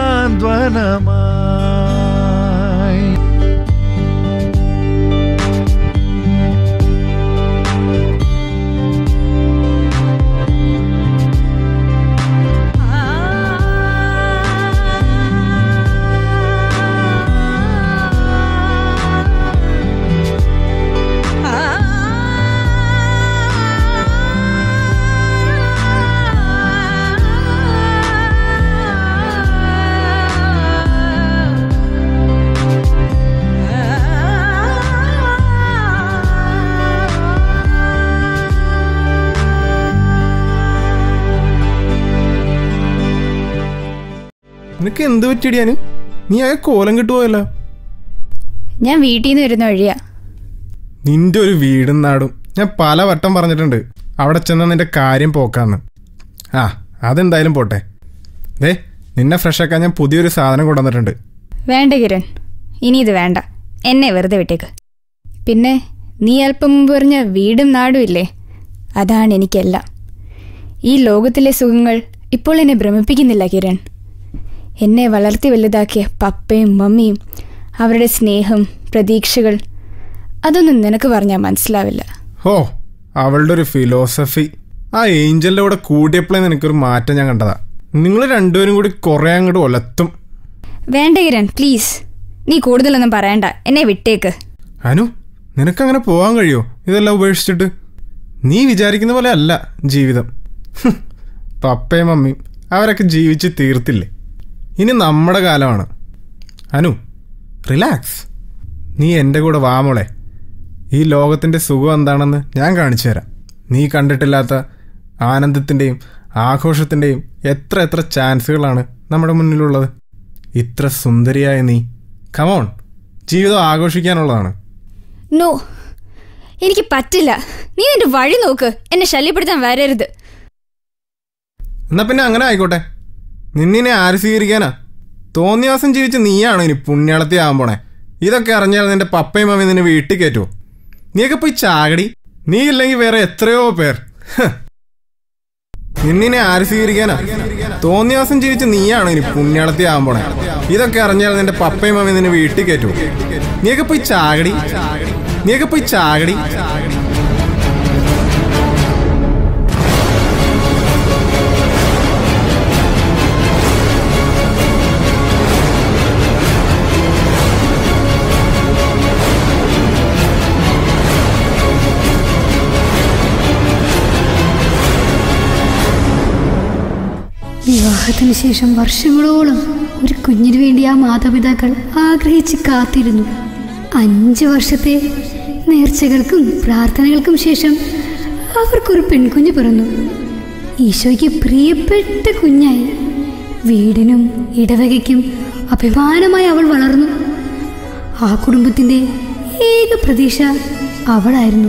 സാന്ത്വനമായി നിനക്ക് എന്ത് പറ്റിയടിയാന് നീ ആകെ കോലം കിട്ടുപോയല്ലോ ഞാൻ വീട്ടിൽ നിന്ന് വരുന്ന വഴിയാ നിന്റെ ഒരു വീടും നാടും ഞാൻ പല വട്ടം പറഞ്ഞിട്ടുണ്ട് അവിടെ ചെന്ന നിന്റെ കാര്യം പോക്കാന്ന് ആ അതെന്തായാലും പോട്ടെ ദേ നിന്നെ ഫ്രഷ് ആക്കാൻ ഞാൻ പുതിയൊരു സാധനം കൊണ്ടുവന്നിട്ടുണ്ട് വേണ്ട കിരൺ ഇനി ഇത് വേണ്ട എന്നെ വെറുതെ വിട്ടേക്ക് പിന്നെ നീ അല്പം മുമ്പ് പറഞ്ഞ വീടും നാടും ഇല്ലേ അതാണ് എനിക്കെല്ലാം ഈ ലോകത്തിലെ സുഖങ്ങൾ ഇപ്പോൾ എന്നെ ഭ്രമിപ്പിക്കുന്നില്ല കിരൺ എന്നെ വളർത്തി വലുതാക്കിയ പപ്പയും മമ്മിയും അവരുടെ സ്നേഹം പ്രതീക്ഷകൾ അതൊന്നും നിനക്ക് പറഞ്ഞാൽ മനസ്സിലാവില്ല ഓ അവളുടെ ഒരു ഫിലോസഫി ആ ഏഞ്ചലിന്റെ കൂടെ കൂടിയപ്പോഴേ നിനക്കൊരു മാറ്റം ഞാൻ കണ്ടതാ നിങ്ങൾ രണ്ടുപേരും കൂടി കുറെ അങ്ങോട്ട് ഒലത്തും വേണ്ട കിരൺ പ്ലീസ് നീ കൂടുതലൊന്നും പറയണ്ട എന്നെ വിട്ടേക്ക് അനു നിനക്കങ്ങനെ പോകാൻ കഴിയോ ഇതെല്ലാം ഉപേക്ഷിച്ചിട്ട് നീ വിചാരിക്കുന്ന പോലെ അല്ല ജീവിതം ഹും, പപ്പയും മമ്മിയും അവരൊക്കെ ജീവിച്ച് തീർത്തില്ലേ ഇനി നമ്മുടെ കാലമാണ് അനു റിലാക്സ് നീ എൻ്റെ കൂടെ വാ മോളെ ഈ ലോകത്തിൻ്റെ സുഖം എന്താണെന്ന് ഞാൻ കാണിച്ചു തരാം നീ കണ്ടിട്ടില്ലാത്ത ആനന്ദത്തിൻ്റെയും ആഘോഷത്തിൻ്റെയും എത്ര എത്ര ചാൻസുകളാണ് നമ്മുടെ മുന്നിലുള്ളത് ഇത്ര സുന്ദരിയായ നീ കമോൺ ജീവിതം ആഘോഷിക്കാനുള്ളതാണ് നോ എനിക്ക് പറ്റില്ല നീ നിന്റെ വഴി നോക്ക് എന്നെ ശല്യപ്പെടുത്താൻ വരരുത് എന്നാ പിന്നെ അങ്ങനെ ആയിക്കോട്ടെ നിന്നിനെ ആര് സ്വീകരിക്കാനാ തോന്നിയാസം ജീവിച്ച് നീയാണോ ഇനി പുണ്യാളത്തി ആവാൻ പോണേ ഇതൊക്കെ അറിഞ്ഞാൽ നിന്റെ പപ്പയും മമ്മയും നിന്നെ വീട്ടിൽ കയറ്റുമോ നീയൊക്കെ പോയി ചാകടി നീ ഇല്ലെങ്കിൽ വേറെ എത്രയോ പേർ ഹ്. നിന്നിനെ ആര് സ്വീകരിക്കാനാ തോന്നിയാസം ജീവിച്ച് നീയാണോ ഇനി പുണ്യാളത്തി ആവാൻ പോണേ ഇതൊക്കെ അറിഞ്ഞാൽ നിന്റെ പപ്പയും മമ്മയും നിന്നെ വീട്ടിൽ കയറ്റുമോ നീയൊക്കെ പോയി ചാകടി നീയൊക്കെ പോയി ചാകടി വിവാഹത്തിന് ശേഷം വർഷങ്ങളോളം ഒരു കുഞ്ഞിനു വേണ്ടി ആ മാതാപിതാക്കൾ ആഗ്രഹിച്ച് കാത്തിരുന്നു അഞ്ച് വർഷത്തെ നേർച്ചകൾക്കും പ്രാർത്ഥനകൾക്കും ശേഷം അവർക്കൊരു പെൺകുഞ്ഞ് പിറന്നു ഈശോയ്ക്ക് പ്രിയപ്പെട്ട കുഞ്ഞായി വീടിനും ഇടവകയ്ക്കും അഭിമാനമായി അവൾ വളർന്നു ആ കുടുംബത്തിന്റെ ഏക പ്രതീക്ഷ അവളായിരുന്നു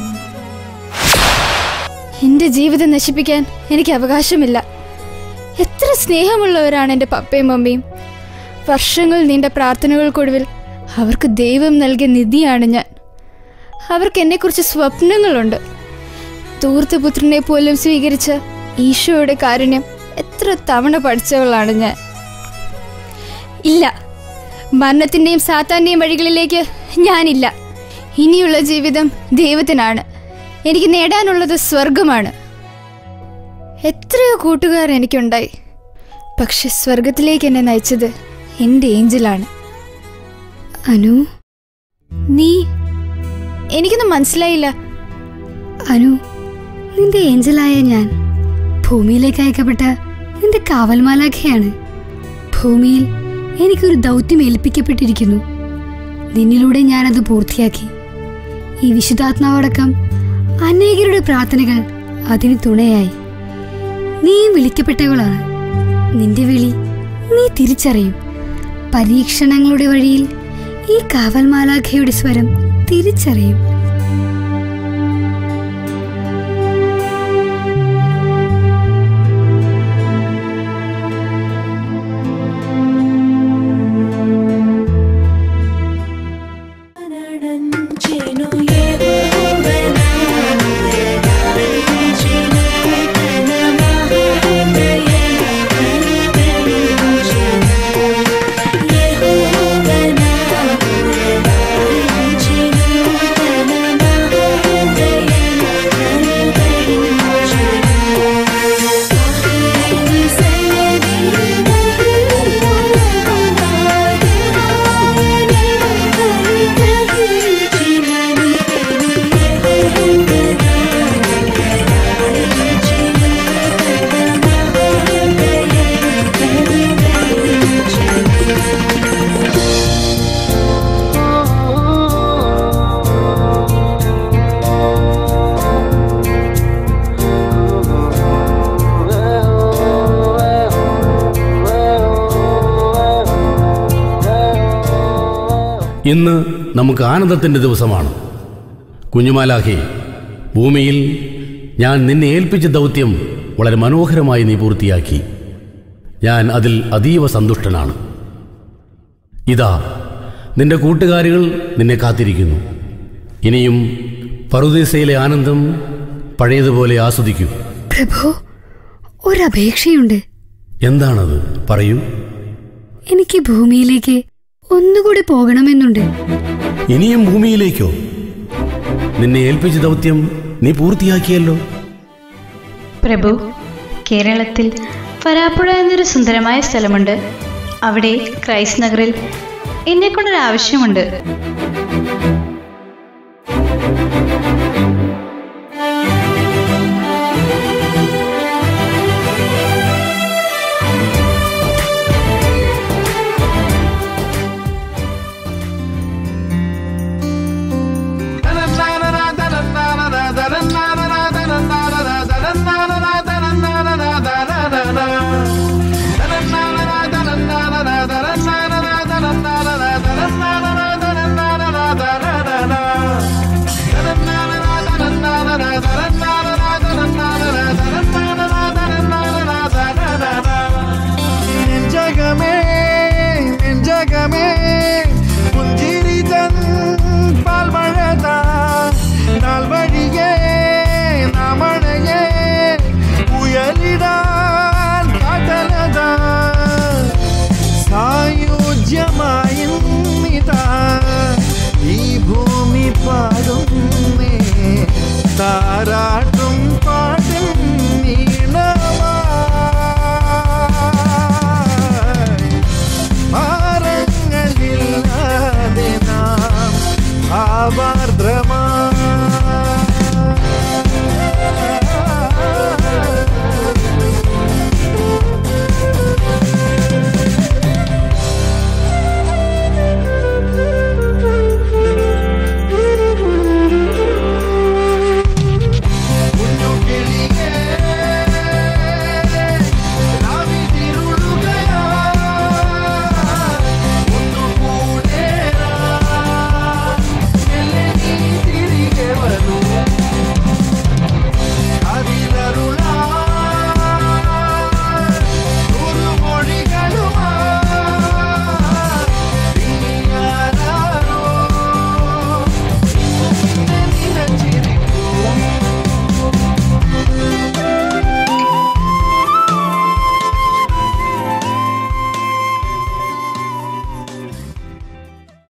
എന്റെ ജീവിതം നശിപ്പിക്കാൻ എനിക്ക് അവകാശമില്ല എത്ര സ്നേഹമുള്ളവരാണ് എൻ്റെ പപ്പയും മമ്മിയും വർഷങ്ങൾ നീണ്ട പ്രാർത്ഥനകൾക്കൊടുവിൽ അവർക്ക് ദൈവം നൽകിയ നിധിയാണ് ഞാൻ അവർക്ക് എന്നെക്കുറിച്ച് സ്വപ്നങ്ങളുണ്ട് തൂർത്തുപുത്രനെ പോലും സ്വീകരിച്ച ഈശോയുടെ കാരുണ്യം എത്ര തവണ പഠിച്ചവളാണ് ഞാൻ ഇല്ല മരണത്തിന്റെയും സാത്താന്റെയും വഴികളിലേക്ക് ഞാനില്ല ഇനിയുള്ള ജീവിതം ദൈവത്തിനാണ് എനിക്ക് നേടാനുള്ളത് സ്വർഗമാണ് എത്രയോ കൂട്ടുകാർ എനിക്കുണ്ടായി പക്ഷെ സ്വർഗത്തിലേക്ക് എന്നെ നയിച്ചത് എൻ്റെ ഏഞ്ചലാണ് അനു നീ എനിക്കൊന്നും മനസ്സിലായില്ല അനു നിന്റെ ഏഞ്ചലായ ഞാൻ ഭൂമിയിലേക്ക് അയക്കപ്പെട്ട നിന്റെ കാവൽമാലാഖയാണ് ഭൂമിയിൽ എനിക്കൊരു ദൗത്യം ഏൽപ്പിക്കപ്പെട്ടിരിക്കുന്നു നിന്നിലൂടെ ഞാനത് പൂർത്തിയാക്കി ഈ വിശുദ്ധാത്മാവടക്കം അനേകരുടെ പ്രാർത്ഥനകൾ അതിന് തുണയായി നീയും വിളിക്കപ്പെട്ടവളാണ് നിന്റെ വിളി നീ തിരിച്ചറിയും പരീക്ഷണങ്ങളുടെ വഴിയിൽ ഈ കാവൽമാലാഖയുടെ സ്വരം തിരിച്ചറിയും ഇന്ന് നമുക്ക് ആനന്ദത്തിൻ്റെ ദിവസമാണ് കുഞ്ഞുമാലാഹി ഭൂമിയിൽ ഞാൻ നിന്നെ ഏൽപ്പിച്ച ദൗത്യം വളരെ മനോഹരമായി നീ പൂർത്തിയാക്കി ഞാൻ അതിൽ അതീവ സന്തുഷ്ടനാണ് ഇതാ നിന്റെ കൂട്ടുകാരികൾ നിന്നെ കാത്തിരിക്കുന്നു ഇനിയും പറുദീസയിലെ ആനന്ദം പഴയതുപോലെ ആസ്വദിക്കൂ പ്രഭു ഒരപേക്ഷയുണ്ട് എന്താണത് പറയൂ എനിക്ക് ഭൂമിയിലേക്ക് ഒന്നുകൂടി പോകണമെന്നുണ്ട് ഇനിയും ഭൂമിയിലേക്കോ നിന്നെ ഏൽപ്പിച്ച ദൗത്യം നീ പൂർത്തിയാക്കിയല്ലോ പ്രഭു കേരളത്തിൽ വരാപ്പുഴ എന്നൊരു സുന്ദരമായ സ്ഥലമുണ്ട് അവിടെ ക്രൈസ്റ്റ് നഗറിൽ എന്നെ കൊണ്ടൊരു ആവശ്യമുണ്ട്